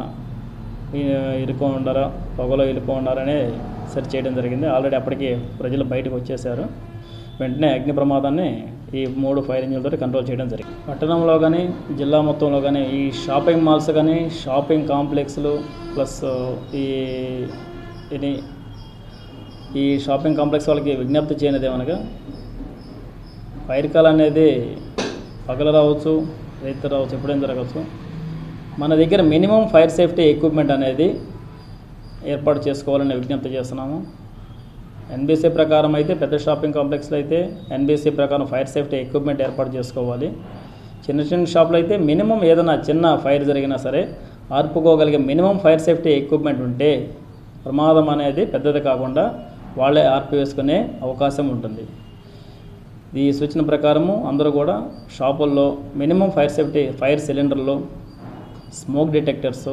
ఇరుకో ఉండారా పొగలో ఇరుకో ఉండారనే సెర్చ్ చేయడం జరిగింది ఆల్రెడీ అప్పటికి ప్రజలు బయటకు వచ్చేసారు వెంటనే అగ్ని ప్రమాదాన్ని ఈ మూడు ఫైర్ ఇంజిన్లతో కంట్రోల్ చేయడం జరిగింది పట్టణంలో కానీ జిల్లా మొత్తంలో కానీ ఈ షాపింగ్ మాల్స్ కానీ షాపింగ్ కాంప్లెక్స్లు ప్లస్ ఈ ఇది ఈ షాపింగ్ కాంప్లెక్స్ వాళ్ళకి విజ్ఞప్తి చేయనిది ఏమనగా ఫైర్ కాల్ అనేది పగల రావచ్చు రైతు రావచ్చు ఎప్పుడైనా జరగవచ్చు మన దగ్గర మినిమం ఫైర్ సేఫ్టీ ఎక్విప్మెంట్ అనేది ఏర్పాటు చేసుకోవాలని విజ్ఞప్తి చేస్తున్నాము ఎన్బీసీ ప్రకారం అయితే పెద్ద షాపింగ్ కాంప్లెక్స్లో అయితే ఎన్బీసీ ప్రకారం ఫైర్ సేఫ్టీ ఎక్విప్మెంట్ ఏర్పాటు చేసుకోవాలి చిన్న చిన్న షాపులో అయితే మినిమం ఏదైనా చిన్న ఫైర్ జరిగినా సరే ఆర్పుకోగలిగే మినిమం ఫైర్ సేఫ్టీ ఎక్విప్మెంట్ ఉంటే ప్రమాదం అనేది పెద్దది కాకుండా వాళ్ళే ఆర్పి వేసుకునే అవకాశం ఉంటుంది ఈ సూచన ప్రకారము అందరూ కూడా షాపుల్లో మినిమం ఫైర్ సేఫ్టీ ఫైర్ సిలిండర్లు స్మోక్ డిటెక్టర్స్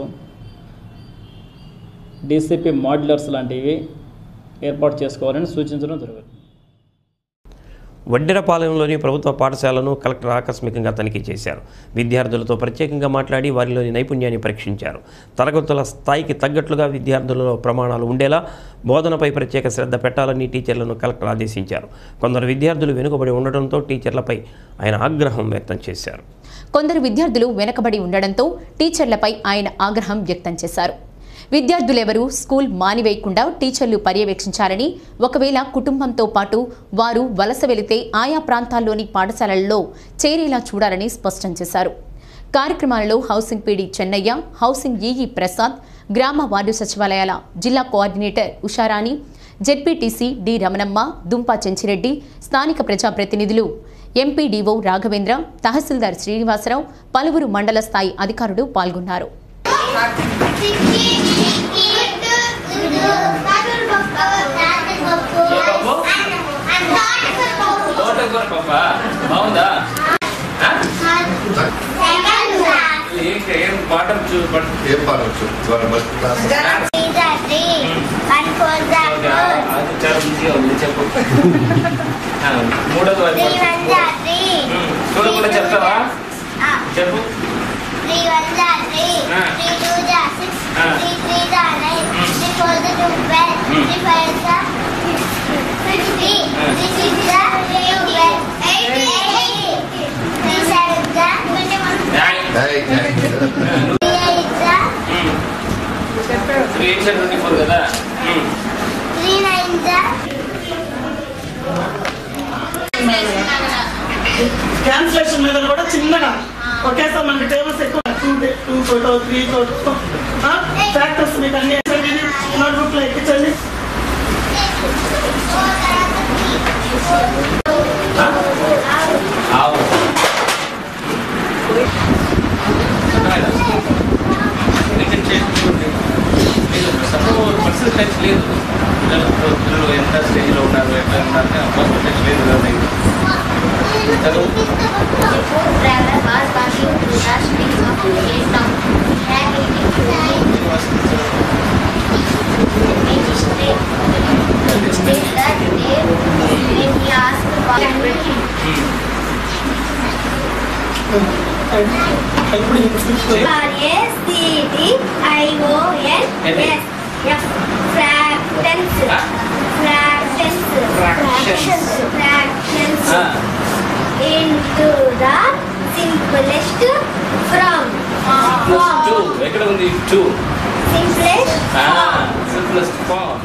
డీసీపీ మాడ్యులర్స్ లాంటివి ఏర్పాటు చేసుకోవాలని సూచించడం జరుగుతుంది వడ్డెరపాలెంలోని ప్రభుత్వ పాఠశాలను కలెక్టర్ ఆకస్మికంగా తనిఖీ చేశారు విద్యార్థులతో ప్రత్యేకంగా మాట్లాడి వారిలోని నైపుణ్యాన్ని పరీక్షించారు తరగతుల స్థాయికి తగ్గట్లుగా విద్యార్థులలో ప్రమాణాలు ఉండేలా బోధనపై ప్రత్యేక శ్రద్ధ పెట్టాలని టీచర్లను కలెక్టర్ ఆదేశించారు కొందరు విద్యార్థులు వెనుకబడి ఉండడంతో టీచర్లపై ఆయన ఆగ్రహం వ్యక్తం చేశారు కొందరు విద్యార్థులు వెనకబడి ఉండడంతో టీచర్లపై ఆయన ఆగ్రహం వ్యక్తం చేశారు విద్యార్థులెవరూ స్కూల్ మానివేయకుండా టీచర్లు పర్యవేక్షించాలని ఒకవేళ కుటుంబంతో పాటు వారు వలస వెళితే ఆయా ప్రాంతాల్లోని పాఠశాలల్లో చేరేలా చూడాలని స్పష్టం చేశారు కార్యక్రమాలలో housing PD Chennaiah housing EE Prasad గ్రామ వార్డు సచివాలయాల జిల్లా coordinator Usharani ZPTC D Ramanamma Dumpa Chenchireddy స్థానిక ప్రజాప్రతినిధులు ఎంపీడీఓ రాఘవేంద్ర తహసీల్దార్ శ్రీనివాసరావు పలువురు మండల స్థాయి అధికారులు పాల్గొన్నారు తోటకూర పప్ప బాగుందా ఆ? ఏంటి ఏం పాఠం చూ ఏం పాఠం చూ అది చాలా ఈజీగా ఉంది చెప్పు ఆ, మూడోది వైపు ఉమ్, చూడకుండా చెప్తావా చెప్పు త్రీ ఎయిట్ ట్వంటీ ఫోర్ కదా ఉమ్. క్యాన్సిలేషన్ మీద కూడా చిన్నగా ఒకేసారి మనకి టేబుల్స్ ఎక్కువ two two photo three photo factors మీకు అన్ని నోట్బుక్ లో అయితే పర్సనల్ టచ్ లేదు పిల్లలు పిల్లలు ఎంత స్టేజ్లో ఉన్నారు ఎట్లా ఉన్నారు పర్సనల్ టచ్ లేదు కదా మీకు చదువు traveler was passing through the streets of Cape Town. Had it Magistrate that day when he asked why R-A-C-T-I-O-N S F fractals fractals fractions fractions into the simplest from two ఎక్కడ ఉంది two simplest simplest form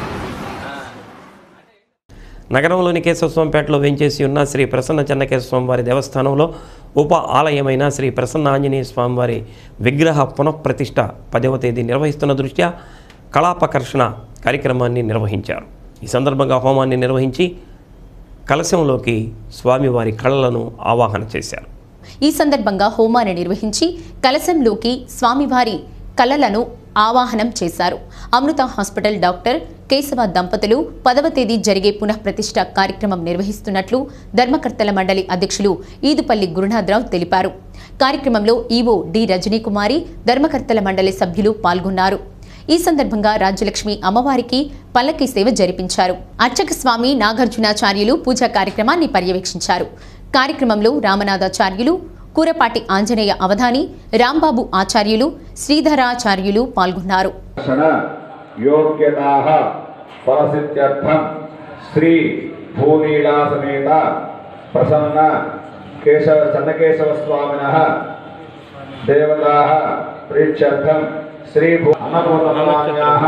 నగరంలోని కేశవస్వామిపేటలో వేంచేసి ఉన్న శ్రీ ప్రసన్న చెన్నకేశ్వర స్వామివారి దేవస్థానంలో ఉప ఆలయమైన శ్రీ ప్రసన్న ఆంజనేయ స్వామివారి విగ్రహ పునఃప్రతిష్ఠ పదవ తేదీ నిర్వహిస్తున్న దృష్ట్యా కళాపకర్షణ కార్యక్రమాన్ని నిర్వహించారు ఈ సందర్భంగా హోమాన్ని నిర్వహించి కలశంలోకి స్వామివారి కళలను ఆవాహన చేశారు ఈ సందర్భంగా హోమాన్ని నిర్వహించి కలశంలోకి స్వామివారి కళలను ఆవాహనం చేశారు అమృత హాస్పిటల్ డాక్టర్ కేశవ దంపతులు పదవ తేదీ జరిగే పునఃప్రతిష్ఠ కార్యక్రమం నిర్వహిస్తున్నట్లు ధర్మకర్తల మండలి అధ్యక్షులు ఈదుపల్లి గురునాథరావు తెలిపారు కార్యక్రమంలో ఈవో డి రజనీకుమారి ధర్మకర్తల మండలి సభ్యులు పాల్గొన్నారు ఈ సందర్భంగా రాజ్యలక్ష్మి అమ్మవారికి పల్లకి సేవ జరిపించారు అర్చక స్వామి నాగార్జునాచార్యులు పూజా కార్యక్రమాన్ని పర్యవేక్షించారు కార్యక్రమంలో రామనాథాచార్యులు కూరపాటి ఆంజనేయ అవధాని రాంబాబు ఆచార్యులు శ్రీధరాచార్యులు పాల్గొన్నారు క్షణ యోగ్యతాః ఫలసిత్యర్థం శ్రీ భూనీలా సమేత ప్రసన్న కేశవ చన్నకేశవ స్వామినః దేవతాః ప్రీత్యర్థం శ్రీ భూ అన్నపూర్ణమాన్యాః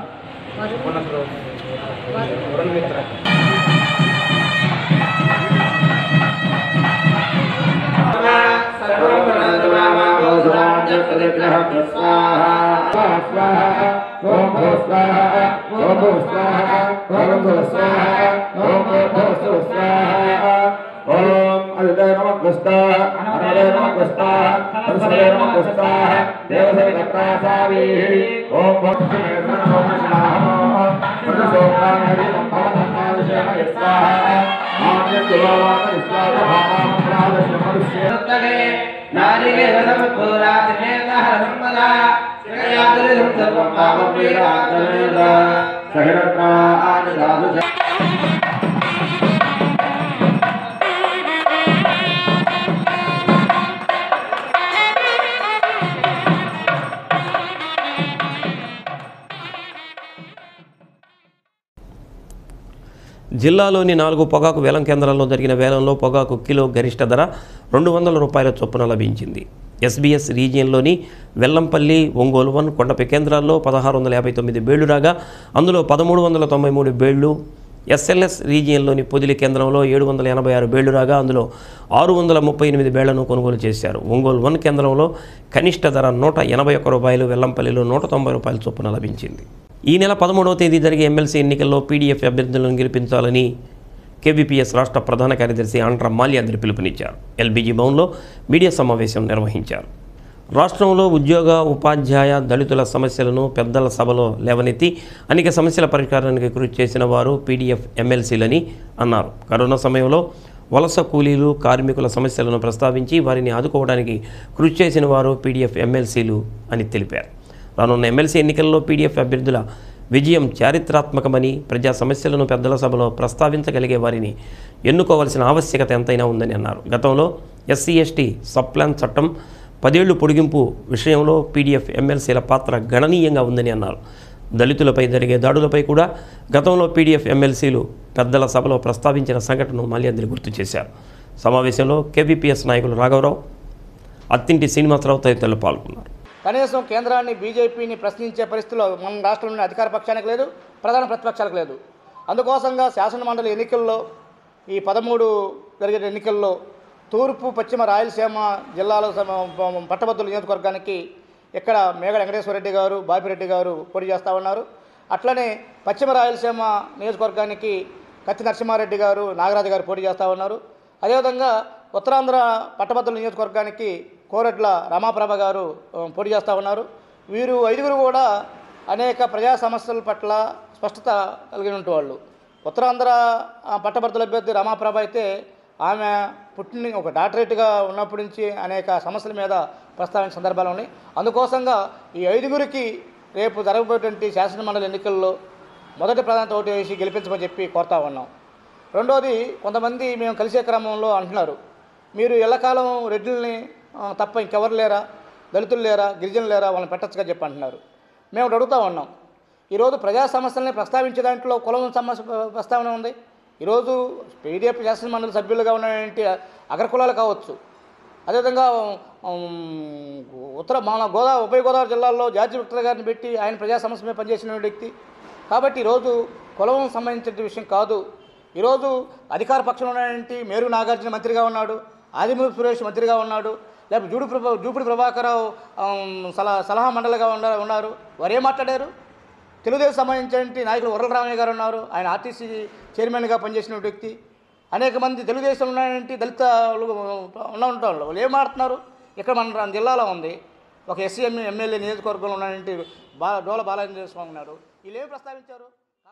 ఓం అదిదే నమ కృష్ణాః అనదే నమ కృష్ణాః హరిసదే నమ కృష్ణాః దేవసే కప్రాసావీః ఓం భక్తి నమో కృష్ణాః ప్రజసోమాన్ హరి సంభవనాశయ స్వాహ ఆమ్య దులావాన విశ్వాస భావాన ప్రాదశ మనుష్య జిల్లాలోని నాలుగు పొగాకు వేలం కేంద్రాల్లో జరిగిన వేలంలో పొగాకు కిలో గరిష్ట ధర రెండు వందల రూపాయల చొప్పున లభించింది ఎస్బీఎస్ రీజియన్లోని వెల్లంపల్లి ఒంగోలు వన్ కొండపి కేంద్రాల్లో పదహారు వందల యాభై తొమ్మిది బేళ్లు రాగా అందులో పదమూడు వందల తొంభై మూడు బేళ్లు ఎస్ఎల్ఎస్ రీజియన్లోని పొదిలి కేంద్రంలో ఏడు వందల ఎనభై ఆరు బేళ్లు రాగా అందులో ఆరు వందల ముప్పై ఎనిమిది బేళ్లను కొనుగోలు చేశారు ఒంగోలు వన్ కేంద్రంలో కనిష్ట ధర నూట ఎనభై ఒక్క రూపాయలు వెల్లంపల్లిలో నూట తొంభై రూపాయల చొప్పున లభించింది ఈ నెల పదమూడవ తేదీ జరిగే ఎమ్మెల్సీ ఎన్నికల్లో పీడీఎఫ్ అభ్యర్థులను గెలిపించాలని కేబీపీఎస్ రాష్ట్ర ప్రధాన కార్యదర్శి ఆండ్ర మాల్యాద్రి పిలుపునిచ్చారు ఎల్బీజీ భవన్లో మీడియా సమావేశం నిర్వహించారు రాష్ట్రంలో ఉద్యోగ ఉపాధ్యాయ దళితుల సమస్యలను పెద్దల సభలో లేవనెత్తి అనేక సమస్యల పరిష్కారానికి కృషి చేసిన వారు పీడీఎఫ్ ఎమ్మెల్సీలని అన్నారు కరోనా సమయంలో వలస కూలీలు కార్మికుల సమస్యలను ప్రస్తావించి వారిని ఆదుకోవడానికి కృషి చేసిన వారు పీడీఎఫ్ ఎమ్మెల్సీలు అని తెలిపారు రానున్న ఎమ్మెల్సీ ఎన్నికల్లో పీడీఎఫ్ అభ్యర్థుల విజయం చారిత్రాత్మకమని ప్రజా సమస్యలను పెద్దల సభలో ప్రస్తావించగలిగే వారిని ఎన్నుకోవాల్సిన ఆవశ్యకత ఎంతైనా ఉందని అన్నారు గతంలో ఎస్సీ ఎస్టీ సబ్ప్లాన్ చట్టం పదేళ్లు పొడిగింపు విషయంలో పీడీఎఫ్ ఎమ్మెల్సీల పాత్ర గణనీయంగా ఉందని అన్నారు దళితులపై జరిగే దాడులపై కూడా గతంలో పీడీఎఫ్ ఎమ్మెల్సీలు పెద్దల సభలో ప్రస్తావించిన సంఘటనను మాల్యాద్రి గుర్తు చేశారు సమావేశంలో కేవీపీఎస్ నాయకులు రాఘవరావు అత్తింటి శ్రీనివాసరావు తదితరులు పాల్గొన్నారు కనీసం కేంద్రాన్ని బీజేపీని ప్రశ్నించే పరిస్థితిలో మన రాష్ట్రంలోని అధికార పక్షానికి లేదు ప్రధాన ప్రతిపక్షాలకు లేదు అందుకోసంగా శాసనమండలి ఎన్నికల్లో ఈ పదమూడు జరిగే ఎన్నికల్లో తూర్పు పశ్చిమ రాయలసీమ జిల్లాలో సమ- పట్టభద్రుల నియోజకవర్గానికి ఇక్కడ మేఘ వెంకటేశ్వర రెడ్డి గారు బాపిరెడ్డి గారు పోటీ చేస్తూ ఉన్నారు అట్లనే పశ్చిమ రాయలసీమ నియోజకవర్గానికి కత్తి నరసింహారెడ్డి గారు నాగరాజు గారు పోటీ చేస్తూ ఉన్నారు అదేవిధంగా ఉత్తరాంధ్ర పట్టభద్రుల నియోజకవర్గానికి కోరట్ల రమాప్రభ గారు ఆ, పోటీ చేస్తూ ఉన్నారు వీరు ఐదుగురు కూడా అనేక ప్రజా సమస్యల పట్ల స్పష్టత కలిగిన వాళ్ళు ఉత్తరాంధ్ర ఆ, పట్టభద్రుల అభ్యర్థి రమాప్రభ అయితే ఆమె పుట్టిన ఒక డాక్టరేట్గా ఉన్నప్పటి నుంచి అనేక సమస్యల మీద ప్రస్తావించిన సందర్భాలు ఉన్నాయి అందుకోసంగా ఈ ఐదుగురికి రేపు జరగబోయేటువంటి శాసనమండలి ఎన్నికల్లో మొదటి ప్రాధాన్యత ఓటు వేసి గెలిపించమని చెప్పి కోరుతా ఉన్నాం రెండోది కొంతమంది మేము కలిసే క్రమంలో అంటున్నారు మీరు ఎల్లకాలం రెడ్డిల్ని ఆ, తప్ప ఇంకెవరు లేరా దళితులు లేరా గిరిజనులు లేరా వాళ్ళని పెట్టచ్చుగా చెప్పి అంటున్నారు మేము ఒకటి అడుగుతా ఉన్నాం ఈరోజు ప్రజా సమస్యల్ని ప్రస్తావించే దాంట్లో కులం సమస్య ప్రస్తావన ఉంది ఈరోజు పీడిఎఫ్ శాసన మండలి సభ్యులుగా ఉన్నటువంటి అగ్రకులాలు కావచ్చు అదేవిధంగా ఉమ్, ఉత్తర మన గోదావరి ఉభయ గోదావరి జిల్లాల్లో జార్జి విక్టర్ గారిని పెట్టి ఆయన ప్రజా సమస్య మీద పనిచేసిన వ్యక్తి కాబట్టి ఈరోజు కులం సంబంధించిన విషయం కాదు ఈరోజు అధికార పక్షంలో ఉన్నటువంటి మేరు నాగార్జున మంత్రిగా ఉన్నాడు ఆదిమూలపు సురేష్ మంత్రిగా ఉన్నాడు లేకపోతే జూడి ప్రభా జూపిడి ప్రభాకరరావు ఆమ్, సలహా సలహా మండలిగా ఉన్న ఉన్నారు వారు ఏం మాట్లాడారు తెలుగుదేశం సంబంధించిన నాయకులు వరల రామయ్య గారు ఉన్నారు ఆయన ఆర్టీసీ చైర్మన్గా పనిచేసిన వ్యక్తి అనేక మంది తెలుగుదేశం ఉన్నటువంటి దళిత ఉన్న ఉంటారు వాళ్ళు ఏం మాట్లాడుతున్నారు ఇక్కడ మన జిల్లాలో ఉంది ఒక ఎస్సీ ఎమ్మె ఎమ్మెల్యే నియోజకవర్గంలో ఉన్నటువంటి బా డోల బాలాజీ స్వామి ఉన్నారు వీళ్ళు ఏం ప్రస్తావించారు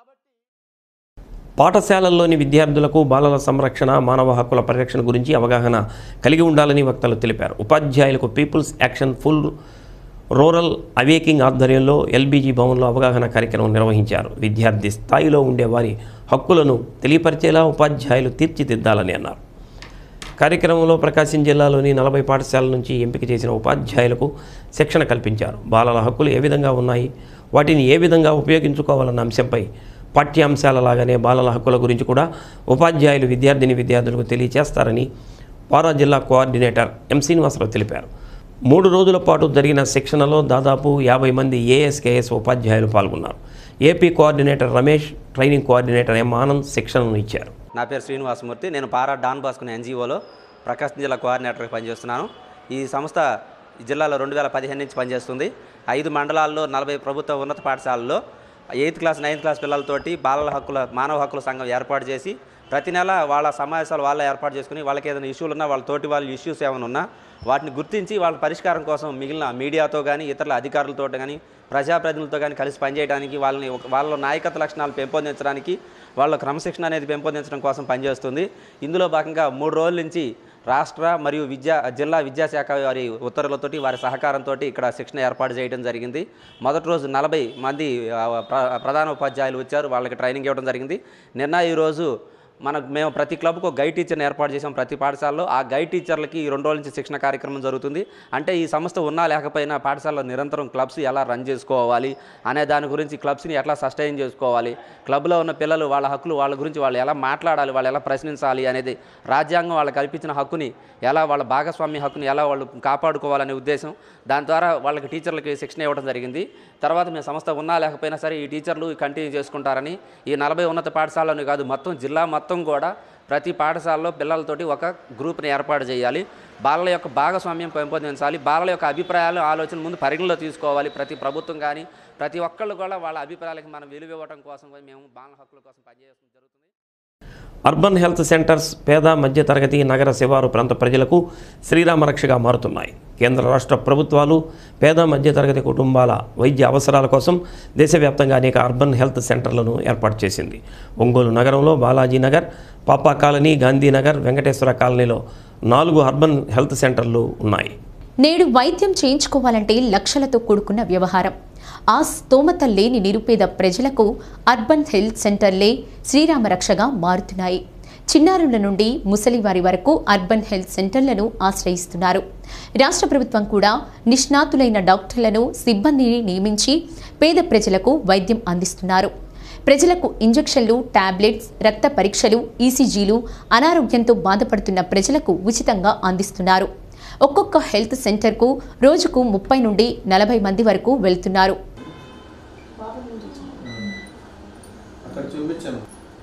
పాఠశాలల్లోని విద్యార్థులకు బాలల సంరక్షణ మానవ హక్కుల పరిరక్షణ గురించి అవగాహన కలిగి ఉండాలని వక్తలు తెలిపారు ఉపాధ్యాయులకు people's action for rural awakening ఆధ్వర్యంలో ఎల్బీజీ భవన్లో అవగాహన కార్యక్రమం నిర్వహించారు విద్యార్థి స్థాయిలో ఉండే వారి హక్కులను తెలియపరిచేలా ఉపాధ్యాయులు తీర్చిదిద్దాలని అన్నారు కార్యక్రమంలో ప్రకాశం జిల్లాలోని నలభై పాఠశాలల నుంచి ఎంపిక చేసిన ఉపాధ్యాయులకు శిక్షణ కల్పించారు బాలల హక్కులు ఏ విధంగా ఉన్నాయి వాటిని ఏ విధంగా ఉపయోగించుకోవాలన్న అంశంపై పాఠ్యాంశాల లాగానే బాలల హక్కుల గురించి కూడా ఉపాధ్యాయులు విద్యార్థిని విద్యార్థులకు తెలియజేస్తారని పారా జిల్లా కోఆర్డినేటర్ ఎం శ్రీనివాసరావు తెలిపారు మూడు రోజుల పాటు జరిగిన శిక్షణలో దాదాపు యాభై మంది ఏఎస్కేఎస్ ఉపాధ్యాయులు పాల్గొన్నారు AP coordinator Ramesh training coordinator M Anand శిక్షణను ఇచ్చారు నా పేరు శ్రీనివాసమూర్తి నేను పారా డాన్ బాస్కుని ఎన్జిఓలో ప్రకాశం జిల్లా కోఆర్డినేటర్గా పనిచేస్తున్నాను ఈ సంస్థ ఈ జిల్లాలో రెండు వేల పదిహేను నుంచి పనిచేస్తుంది ఐదు మండలాల్లో నలభై ప్రభుత్వ ఉన్నత పాఠశాలల్లో ఎయిత్ క్లాస్ నైన్త్ క్లాస్ పిల్లలతోటి బాలల హక్కుల మానవ హక్కుల సంఘం ఏర్పాటు చేసి ప్రతి నెల వాళ్ళ సమావేశాలు వాళ్ళే ఏర్పాటు చేసుకుని వాళ్ళకి ఏదైనా ఇష్యూలు ఉన్నా వాళ్ళ తోటి వాళ్ళ ఇష్యూస్ ఏమైనా ఉన్నా వాటిని గుర్తించి వాళ్ళ పరిష్కారం కోసం మిగిలిన మీడియాతో కానీ ఇతరుల అధికారులతో కానీ ప్రజాప్రతినిధులతో కానీ కలిసి పనిచేయడానికి వాళ్ళని ఒక- వాళ్ళ నాయకత్వ లక్షణాలు పెంపొందించడానికి వాళ్ళ క్రమశిక్షణ అనేది పెంపొందించడం కోసం పనిచేస్తుంది ఇందులో భాగంగా మూడు రోజుల నుంచి రాష్ట్ర మరియు విద్యా జిల్లా విద్యాశాఖ వారి ఉత్తర్వులతోటి వారి సహకారంతో ఇక్కడ శిక్షణ ఏర్పాటు చేయడం జరిగింది మొదటి రోజు నలభై మంది ఆ, ప్ర- ప్రధాన ఉపాధ్యాయులు వచ్చారు వాళ్ళకి ట్రైనింగ్ ఇవ్వడం జరిగింది నిన్న ఈరోజు మనకు మేము ప్రతి క్లబ్కు ఒక గైడ్ టీచర్ని ఏర్పాటు చేసాం ప్రతి పాఠశాలలో ఆ గైడ్ టీచర్లకి ఈ రెండు రోజుల నుంచి శిక్షణ కార్యక్రమం జరుగుతుంది అంటే ఈ సంస్థ ఉన్నా లేకపోయినా పాఠశాలలో నిరంతరం క్లబ్స్ ఎలా రన్ చేసుకోవాలి అనే దాని గురించి క్లబ్స్ని ఎట్లా సస్టైన్ చేసుకోవాలి క్లబ్లో ఉన్న పిల్లలు వాళ్ళ హక్కులు వాళ్ళ గురించి వాళ్ళు ఎలా మాట్లాడాలి వాళ్ళు ఎలా ప్రశ్నించాలి అనేది రాజ్యాంగం వాళ్ళకి కల్పించిన హక్కుని ఎలా వాళ్ళ భాగస్వామ్య హక్కుని ఎలా వాళ్ళు కాపాడుకోవాలనే ఉద్దేశం దాని ద్వారా వాళ్ళకి టీచర్లకి శిక్షణ ఇవ్వడం జరిగింది తర్వాత మేము సంస్థ ఉన్నా లేకపోయినా సరే ఈ టీచర్లు కంటిన్యూ చేసుకుంటారని ఈ నలభై ఉన్నత పాఠశాలని కాదు మొత్తం జిల్లా మొత్తం కూడా ప్రతి పాఠశాలలో పిల్లలతోటి ఒక గ్రూప్ని ఏర్పాటు చేయాలి బాలల యొక్క భాగస్వామ్యం పెంపొందించాలి బాలల యొక్క అభిప్రాయాలు ఆలోచన ముందు పరిగణలో తీసుకోవాలి ప్రతి ప్రభుత్వం కానీ ప్రతి ఒక్కళ్ళు కూడా వాళ్ళ అభిప్రాయాలకి మనం విలువ ఇవ్వడం కోసం మేము బాలల హక్కుల కోసం పనిచేయడం జరుగుతుంది అర్బన్ హెల్త్ సెంటర్స్ పేద మధ్యతరగతి నగర శివారు ప్రాంత ప్రజలకు శ్రీరామరక్షగా మారుతున్నాయి కేంద్ర రాష్ట్ర ప్రభుత్వాలు పేద మధ్యతరగతి కుటుంబాల వైద్య అవసరాల కోసం దేశవ్యాప్తంగా అనేక అర్బన్ హెల్త్ సెంటర్లను ఏర్పాటు చేసింది ఒంగోలు నగరంలో బాలాజీ నగర్ పాపా కాలనీ గాంధీనగర్ వెంకటేశ్వర కాలనీలో నాలుగు అర్బన్ హెల్త్ సెంటర్లు ఉన్నాయి నేడు వైద్యం చేయించుకోవాలంటే లక్షలతో కూడుకున్న వ్యవహారం ఆ స్తోమత లేని నిరుపేద ప్రజలకు అర్బన్ హెల్త్ సెంటర్లే శ్రీరామరక్షగా మారుతున్నాయి చిన్నారుల నుండి ముసలివారి వరకు అర్బన్ హెల్త్ సెంటర్లను ఆశ్రయిస్తున్నారు రాష్ట్ర ప్రభుత్వం కూడా నిష్ణాతులైన డాక్టర్లను సిబ్బందిని నియమించి పేద ప్రజలకు వైద్యం అందిస్తున్నారు ప్రజలకు ఇంజెక్షన్లు టాబ్లెట్స్ రక్త పరీక్షలు ఈసీజీలు అనారోగ్యంతో బాధపడుతున్న ప్రజలకు ఉచితంగా అందిస్తున్నారు ఒక్కొక్క హెల్త్ సెంటర్కు రోజుకు ముప్పై నుండి నలభై మంది వరకు వెళ్తున్నారు అక్కడ చూపించాను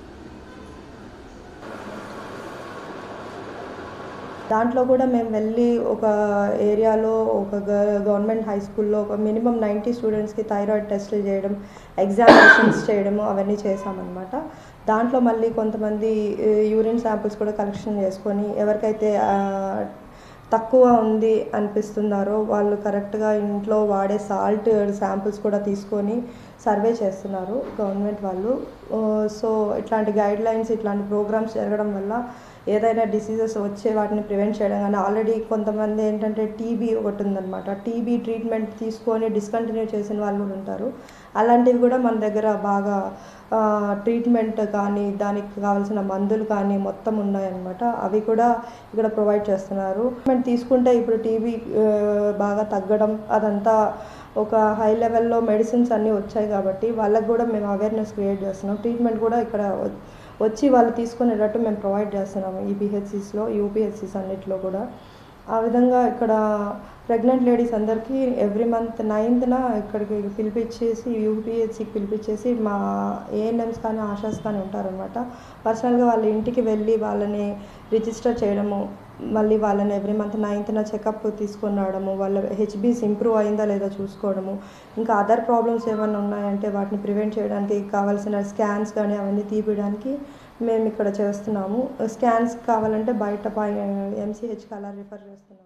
దాంట్లో కూడా మేము వెళ్ళి ఒక ఏరియాలో ఒక గ- గవర్నమెంట్ హై స్కూల్లో ఒక మినిమం నైంటీ స్టూడెంట్స్కి థైరాయిడ్ టెస్టులు చేయడం ఎగ్జామినేషన్స్ చేయడము అవన్నీ చేసామన్నమాట దాంట్లో మళ్ళీ కొంతమంది యూరిన్ శాంపిల్స్ కూడా కలెక్షన్ చేసుకొని ఎవరికైతే తక్కువ ఉంది అనిపిస్తున్నారో వాళ్ళు కరెక్ట్గా ఇంట్లో వాడే సాల్ట్ శాంపిల్స్ కూడా తీసుకొని సర్వే చేస్తున్నారు గవర్నమెంట్ వాళ్ళు ఆ, సో ఇట్లాంటి గైడ్ లైన్స్ ఇట్లాంటి ప్రోగ్రామ్స్ జరగడం వల్ల ఏదైనా డిసీజెస్ వచ్చే వాటిని ప్రివెంట్ చేయడం కానీ ఆల్రెడీ కొంతమంది ఏంటంటే టీబీ ఒకటి ఉందన్నమాట టీబీ ట్రీట్మెంట్ తీసుకొని డిస్కంటిన్యూ చేసిన వాళ్ళు కూడా ఉంటారు అలాంటివి కూడా మన దగ్గర బాగా ట్రీట్మెంట్ కానీ దానికి కావాల్సిన మందులు కానీ మొత్తం ఉన్నాయన్నమాట అవి కూడా ఇక్కడ ప్రొవైడ్ చేస్తున్నారు ట్రీట్మెంట్ తీసుకుంటే ఇప్పుడు టీబీ బాగా తగ్గడం అదంతా ఒక హై లెవెల్లో మెడిసిన్స్ అన్నీ వచ్చాయి కాబట్టి వాళ్ళకి కూడా మేము అవేర్నెస్ క్రియేట్ చేస్తున్నాం ట్రీట్మెంట్ కూడా ఇక్కడ వ- వచ్చి వాళ్ళు తీసుకునేటట్టు మేము ప్రొవైడ్ చేస్తున్నాము ఈ పిహెచ్సిస్లో యూపీహెచ్సిస్ అన్నిట్లో కూడా ఆ విధంగా ఇక్కడ ప్రెగ్నెంట్ లేడీస్ అందరికీ ఎవ్రీ మంత్ నైన్త్న ఇక్కడికి పిలిపించేసి యూపీహెచ్సికి పిలిపించేసి మా ఏఎన్ఎంస్ కానీ ఆశాస్ కానీ ఉంటారనమాట పర్సనల్గా వాళ్ళ ఇంటికి వెళ్ళి వాళ్ళని రిజిస్టర్ చేయడము మళ్ళీ వాళ్ళని ఎవ్రీ మంత్ నైన్త్న చెకప్ తీసుకొని రావడము వాళ్ళ హెచ్బీస్ ఇంప్రూవ్ అయిందా లేదా చూసుకోవడము ఇంకా అదర్ ప్రాబ్లమ్స్ ఏమైనా ఉన్నాయంటే వాటిని ప్రివెంట్ చేయడానికి కావాల్సిన స్కాన్స్ కానీ అవన్నీ తీపియడానికి మేము ఇక్కడ చేస్తున్నాము స్కాన్స్ కావాలంటే బయట ఎంసీహెచ్కి అలా రిఫర్ చేస్తున్నాము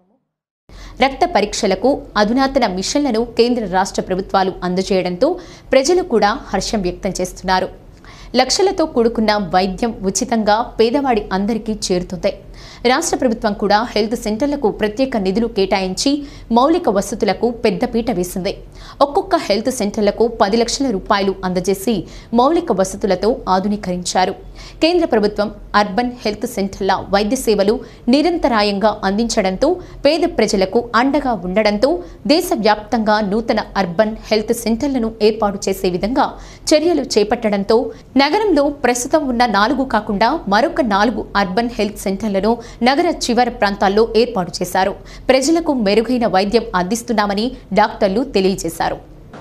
రక్త పరీక్షలకు అధునాతన మిషన్లను కేంద్ర రాష్ట్ర ప్రభుత్వాలు అందజేయడంతో ప్రజలు కూడా హర్షం వ్యక్తం చేస్తున్నారు లక్షలతో కూడుకున్న వైద్యం ఉచితంగా పేదవాడి అందరికీ చేరుతుంది రాష్ట్ర ప్రభుత్వం కూడా హెల్త్ సెంటర్లకు ప్రత్యేక నిధులు కేటాయించి మౌలిక వసతులకు పెద్దపీట వేసింది ఒక్కొక్క హెల్త్ సెంటర్లకు పది లక్షల రూపాయలు అందజేసి మౌలిక వసతులతో ఆధునీకరించారు కేంద్ర ప్రభుత్వం అర్బన్ హెల్త్ సెంటర్ల వైద్య సేవలు నిరంతరాయంగా అందించడంతో పేద ప్రజలకు అండగా ఉండడంతో దేశవ్యాప్తంగా నూతన అర్బన్ హెల్త్ సెంటర్లను ఏర్పాటు చేసే విధంగా చర్యలు చేపట్టడంతో నగరంలో ప్రస్తుతం ఉన్న నాలుగు కాకుండా మరొక నాలుగు అర్బన్ హెల్త్ సెంటర్లను నగర చివరి ప్రాంతాల్లో ఏర్పాటు చేశారు ప్రజలకు మెరుగైన వైద్యం అందిస్తున్నామని డాక్టర్లు తెలియజేశారు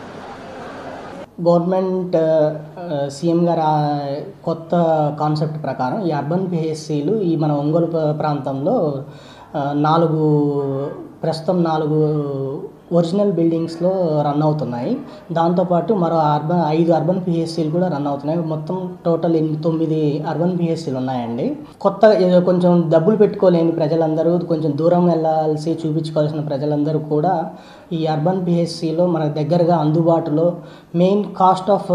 గవర్నమెంట్ సీఎం గారు ఆ కొత్త కాన్సెప్ట్ ప్రకారం ఈ అర్బన్ పిహెచ్సిలు ఈ మన ఒంగోలు ప్ర- ప్రాంతంలో ఆ, నాలుగు ప్రస్తుతం నాలుగు ఒరిజినల్ బిల్డింగ్స్లో రన్ అవుతున్నాయి దాంతోపాటు మరో అర్బన్ ఐదు అర్బన్ పిహెచ్సిలు కూడా రన్ అవుతున్నాయి మొత్తం టోటల్ ఎనిమిది తొమ్మిది అర్బన్ పిహెచ్సిలు ఉన్నాయండి కొత్త ఏదో కొంచెం డబ్బులు పెట్టుకోలేని ప్రజలందరూ కొంచెం దూరం వెళ్ళాల్సి చూపించుకోవాల్సిన ప్రజలందరూ కూడా ఈ అర్బన్ పిహెచ్సిలో మనకు దగ్గరగా అందుబాటులో మెయిన్ కాస్ట్ ఆఫ్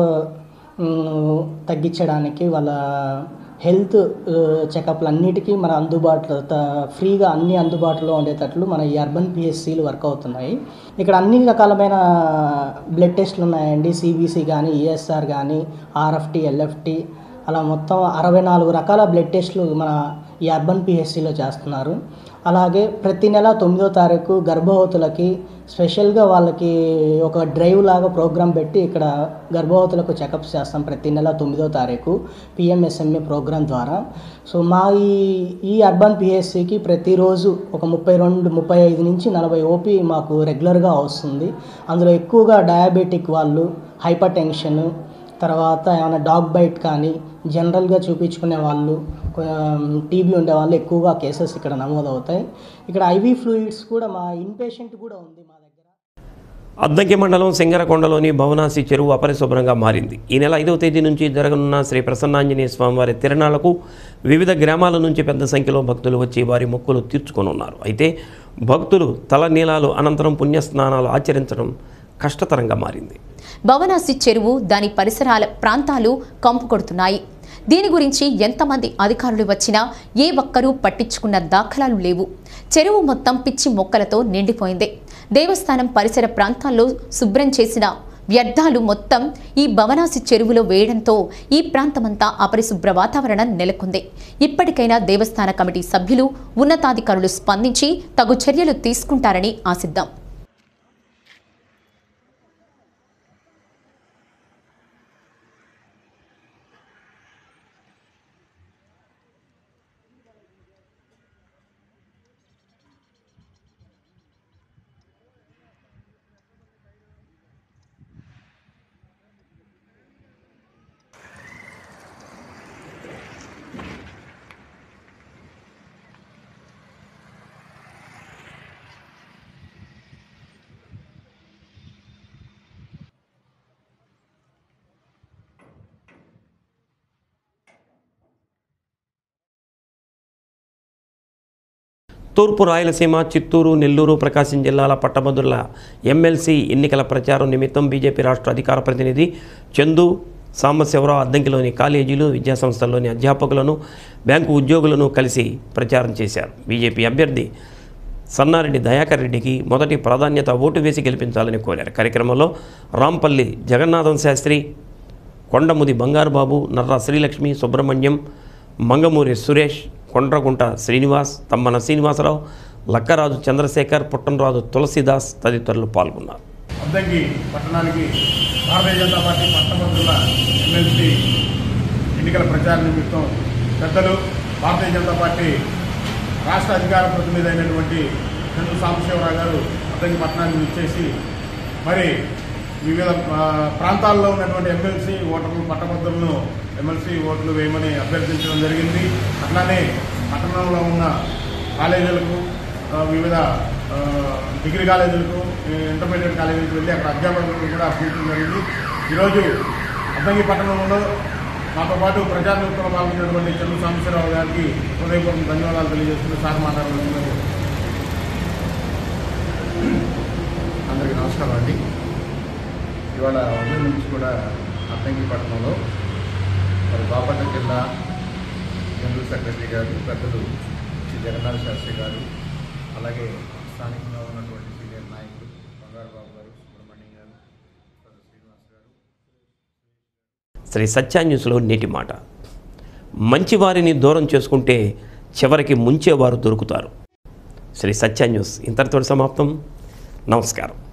తగ్గించడానికి వాళ్ళ హెల్త్ చెకప్లు అన్నిటికీ మన అందుబాటులో త- ఫ్రీగా అన్ని అందుబాటులో ఉండేటట్లు మన ఈ అర్బన్ పిహెచ్సిలు వర్క్ అవుతున్నాయి ఇక్కడ అన్ని రకాలమైన బ్లడ్ టెస్ట్లు ఉన్నాయండి సిబిసి కానీ ఈఎస్ఆర్ కానీ ఆర్ఎఫ్టి ఎల్ఎఫ్టి అలా మొత్తం అరవై నాలుగు రకాల బ్లడ్ టెస్ట్లు మన ఈ అర్బన్ పిహెచ్సిలో చేస్తున్నారు అలాగే ప్రతి నెల తొమ్మిదో తారీఖు గర్భవతులకి స్పెషల్గా వాళ్ళకి ఒక డ్రైవ్ లాగా ప్రోగ్రామ్ పెట్టి ఇక్కడ గర్భవతులకు చెకప్స్ చేస్తాం ప్రతి నెల తొమ్మిదో తారీఖు పిఎంఎస్ఎంఏ ప్రోగ్రామ్ ద్వారా సో మా ఈ ఈ అర్బన్ పిహెచ్సికి ప్రతిరోజు ఒక ముప్పై రెండు ముప్పై ఐదు నుంచి నలభై ఓపీ మాకు రెగ్యులర్గా వస్తుంది అందులో ఎక్కువగా డయాబెటిక్ వాళ్ళు హైపర్ టెన్షన్ తర్వాత ఏమైనా డాగ్ బైట్ కానీ జనరల్గా చూపించుకునే వాళ్ళు టీబీ ఉండే వాళ్ళు ఎక్కువగా కేసెస్ ఇక్కడ నమోదవుతాయి ఇక్కడ ఐవీ ఫ్లూయిడ్స్ కూడా మా ఇన్పేషెంట్ కూడా ఉంది మా దగ్గర అద్దంకి మండలం సింగరకొండలోని భవనాసి చెరువు అపరిశుభ్రంగా మారింది ఈ నెల ఐదవ తేదీ నుంచి జరగనున్న శ్రీ ప్రసన్నాంజనేయ స్వామివారి తిరణాలకు వివిధ గ్రామాల నుంచి పెద్ద సంఖ్యలో భక్తులు వచ్చి వారి మొక్కులు తీర్చుకొనున్నారు అయితే భక్తులు తల నీలాలు అనంతరం పుణ్యస్నానాలు ఆచరించడం కష్టతరంగా మారింది భవనాసి చెరువు దాని పరిసరాల ప్రాంతాలు కంపు కొడుతున్నాయి దీని గురించి ఎంతమంది అధికారులు వచ్చినా ఏ ఒక్కరూ పట్టించుకున్న దాఖలాలు లేవు చెరువు మొత్తం పిచ్చి మొక్కలతో నిండిపోయింది దేవస్థానం పరిసర ప్రాంతాల్లో శుభ్రం చేసిన వ్యర్థాలు మొత్తం ఈ భవనాసి చెరువులో వేయడంతో ఈ ప్రాంతమంతా అపరిశుభ్ర వాతావరణం నెలకొంది ఇప్పటికైనా దేవస్థాన కమిటీ సభ్యులు ఉన్నతాధికారులు స్పందించి తగు చర్యలు తీసుకుంటారని ఆశిద్దాం తూర్పు రాయలసీమ చిత్తూరు నెల్లూరు ప్రకాశం జిల్లాల పట్టభద్రుల ఎమ్మెల్సీ ఎన్నికల ప్రచారం నిమిత్తం బీజేపీ రాష్ట్ర అధికార ప్రతినిధి చందు సాంబశివరావు అద్దంకిలోని కాలేజీలు విద్యాసంస్థల్లోని అధ్యాపకులను బ్యాంకు ఉద్యోగులను కలిసి ప్రచారం చేశారు బీజేపీ అభ్యర్థి సన్నారెడ్డి దయాకర్ రెడ్డికి మొదటి ప్రాధాన్యత ఓటు వేసి గెలిపించాలని కోరారు కార్యక్రమంలో రాంపల్లి జగన్నాథం శాస్త్రి కొండముది బంగారుబాబు నర్రా శ్రీలక్ష్మి సుబ్రహ్మణ్యం మంగమూరి సురేష్ కొండ్రగుంట శ్రీనివాస్ తమ్మన శ్రీనివాసరావు లక్కరాజు చంద్రశేఖర్ పుట్టనరాజు తులసిదాస్ తదితరులు పాల్గొన్నారు అద్దంకి పట్టణానికి భారతీయ జనతా పార్టీ పట్టభద్రుల ఎమ్మెల్సీ ఎన్నికల ప్రచార నిమిత్తం పెద్దలు భారతీయ జనతా పార్టీ రాష్ట్ర అధికార ప్రతినిధి అయినటువంటి చంద్ర సాంబశివరావు గారు అద్దంకి పట్టణానికి ఇచ్చేసి మరి వివిధ ఆ, ప్రాంతాల్లో ఉన్నటువంటి ఎమ్మెల్సీ ఓటర్లు పట్టభద్రులను ఎమ్మెల్సీ ఓట్లు వేయమని అభ్యర్థించడం జరిగింది అట్లానే పట్టణంలో ఉన్న కాలేజీలకు ఆ, వివిధ ఆ, డిగ్రీ కాలేజీలకు ఈ ఇంటర్మీడియట్ కాలేజీలకు వెళ్ళి అక్కడ అధ్యాపకులకు కూడా అభ్యర్థించడం జరిగింది ఈరోజు అద్దంకి పట్టణంలో మాతో పాటు ప్రజానియుక్తంలో పాల్గొన్నటువంటి చంద్ర సాంబశివరావు గారికి హృదయపూర్వక ధన్యవాదాలు తెలియజేస్తున్న సార్ మాట్లాడవలసిందని అందరికీ నమస్కారం అండి ఇవాళ ఉదయం నుంచి కూడా అద్దంకి పట్టణంలో మరి బాపట్ల జిల్లా జనరల్ సెక్రటరీ గారు పెద్దలు శ్రీ జగన్నాథ శాస్త్రి గారు అలాగే స్థానికంగా ఉన్నటువంటి సీనియర్ నాయకులు బంగారు బాబు గారు సుబ్రహ్మణ్యం గారు పెద్ద శ్రీనివాస్ గారు శ్రీ సత్యా న్యూస్లో నేటి మాట మంచివారిని దూరం చేసుకుంటే చివరికి ముంచేవారు దొరుకుతారు శ్రీ సత్యా న్యూస్ ఇంతటితో సమాప్తం నమస్కారం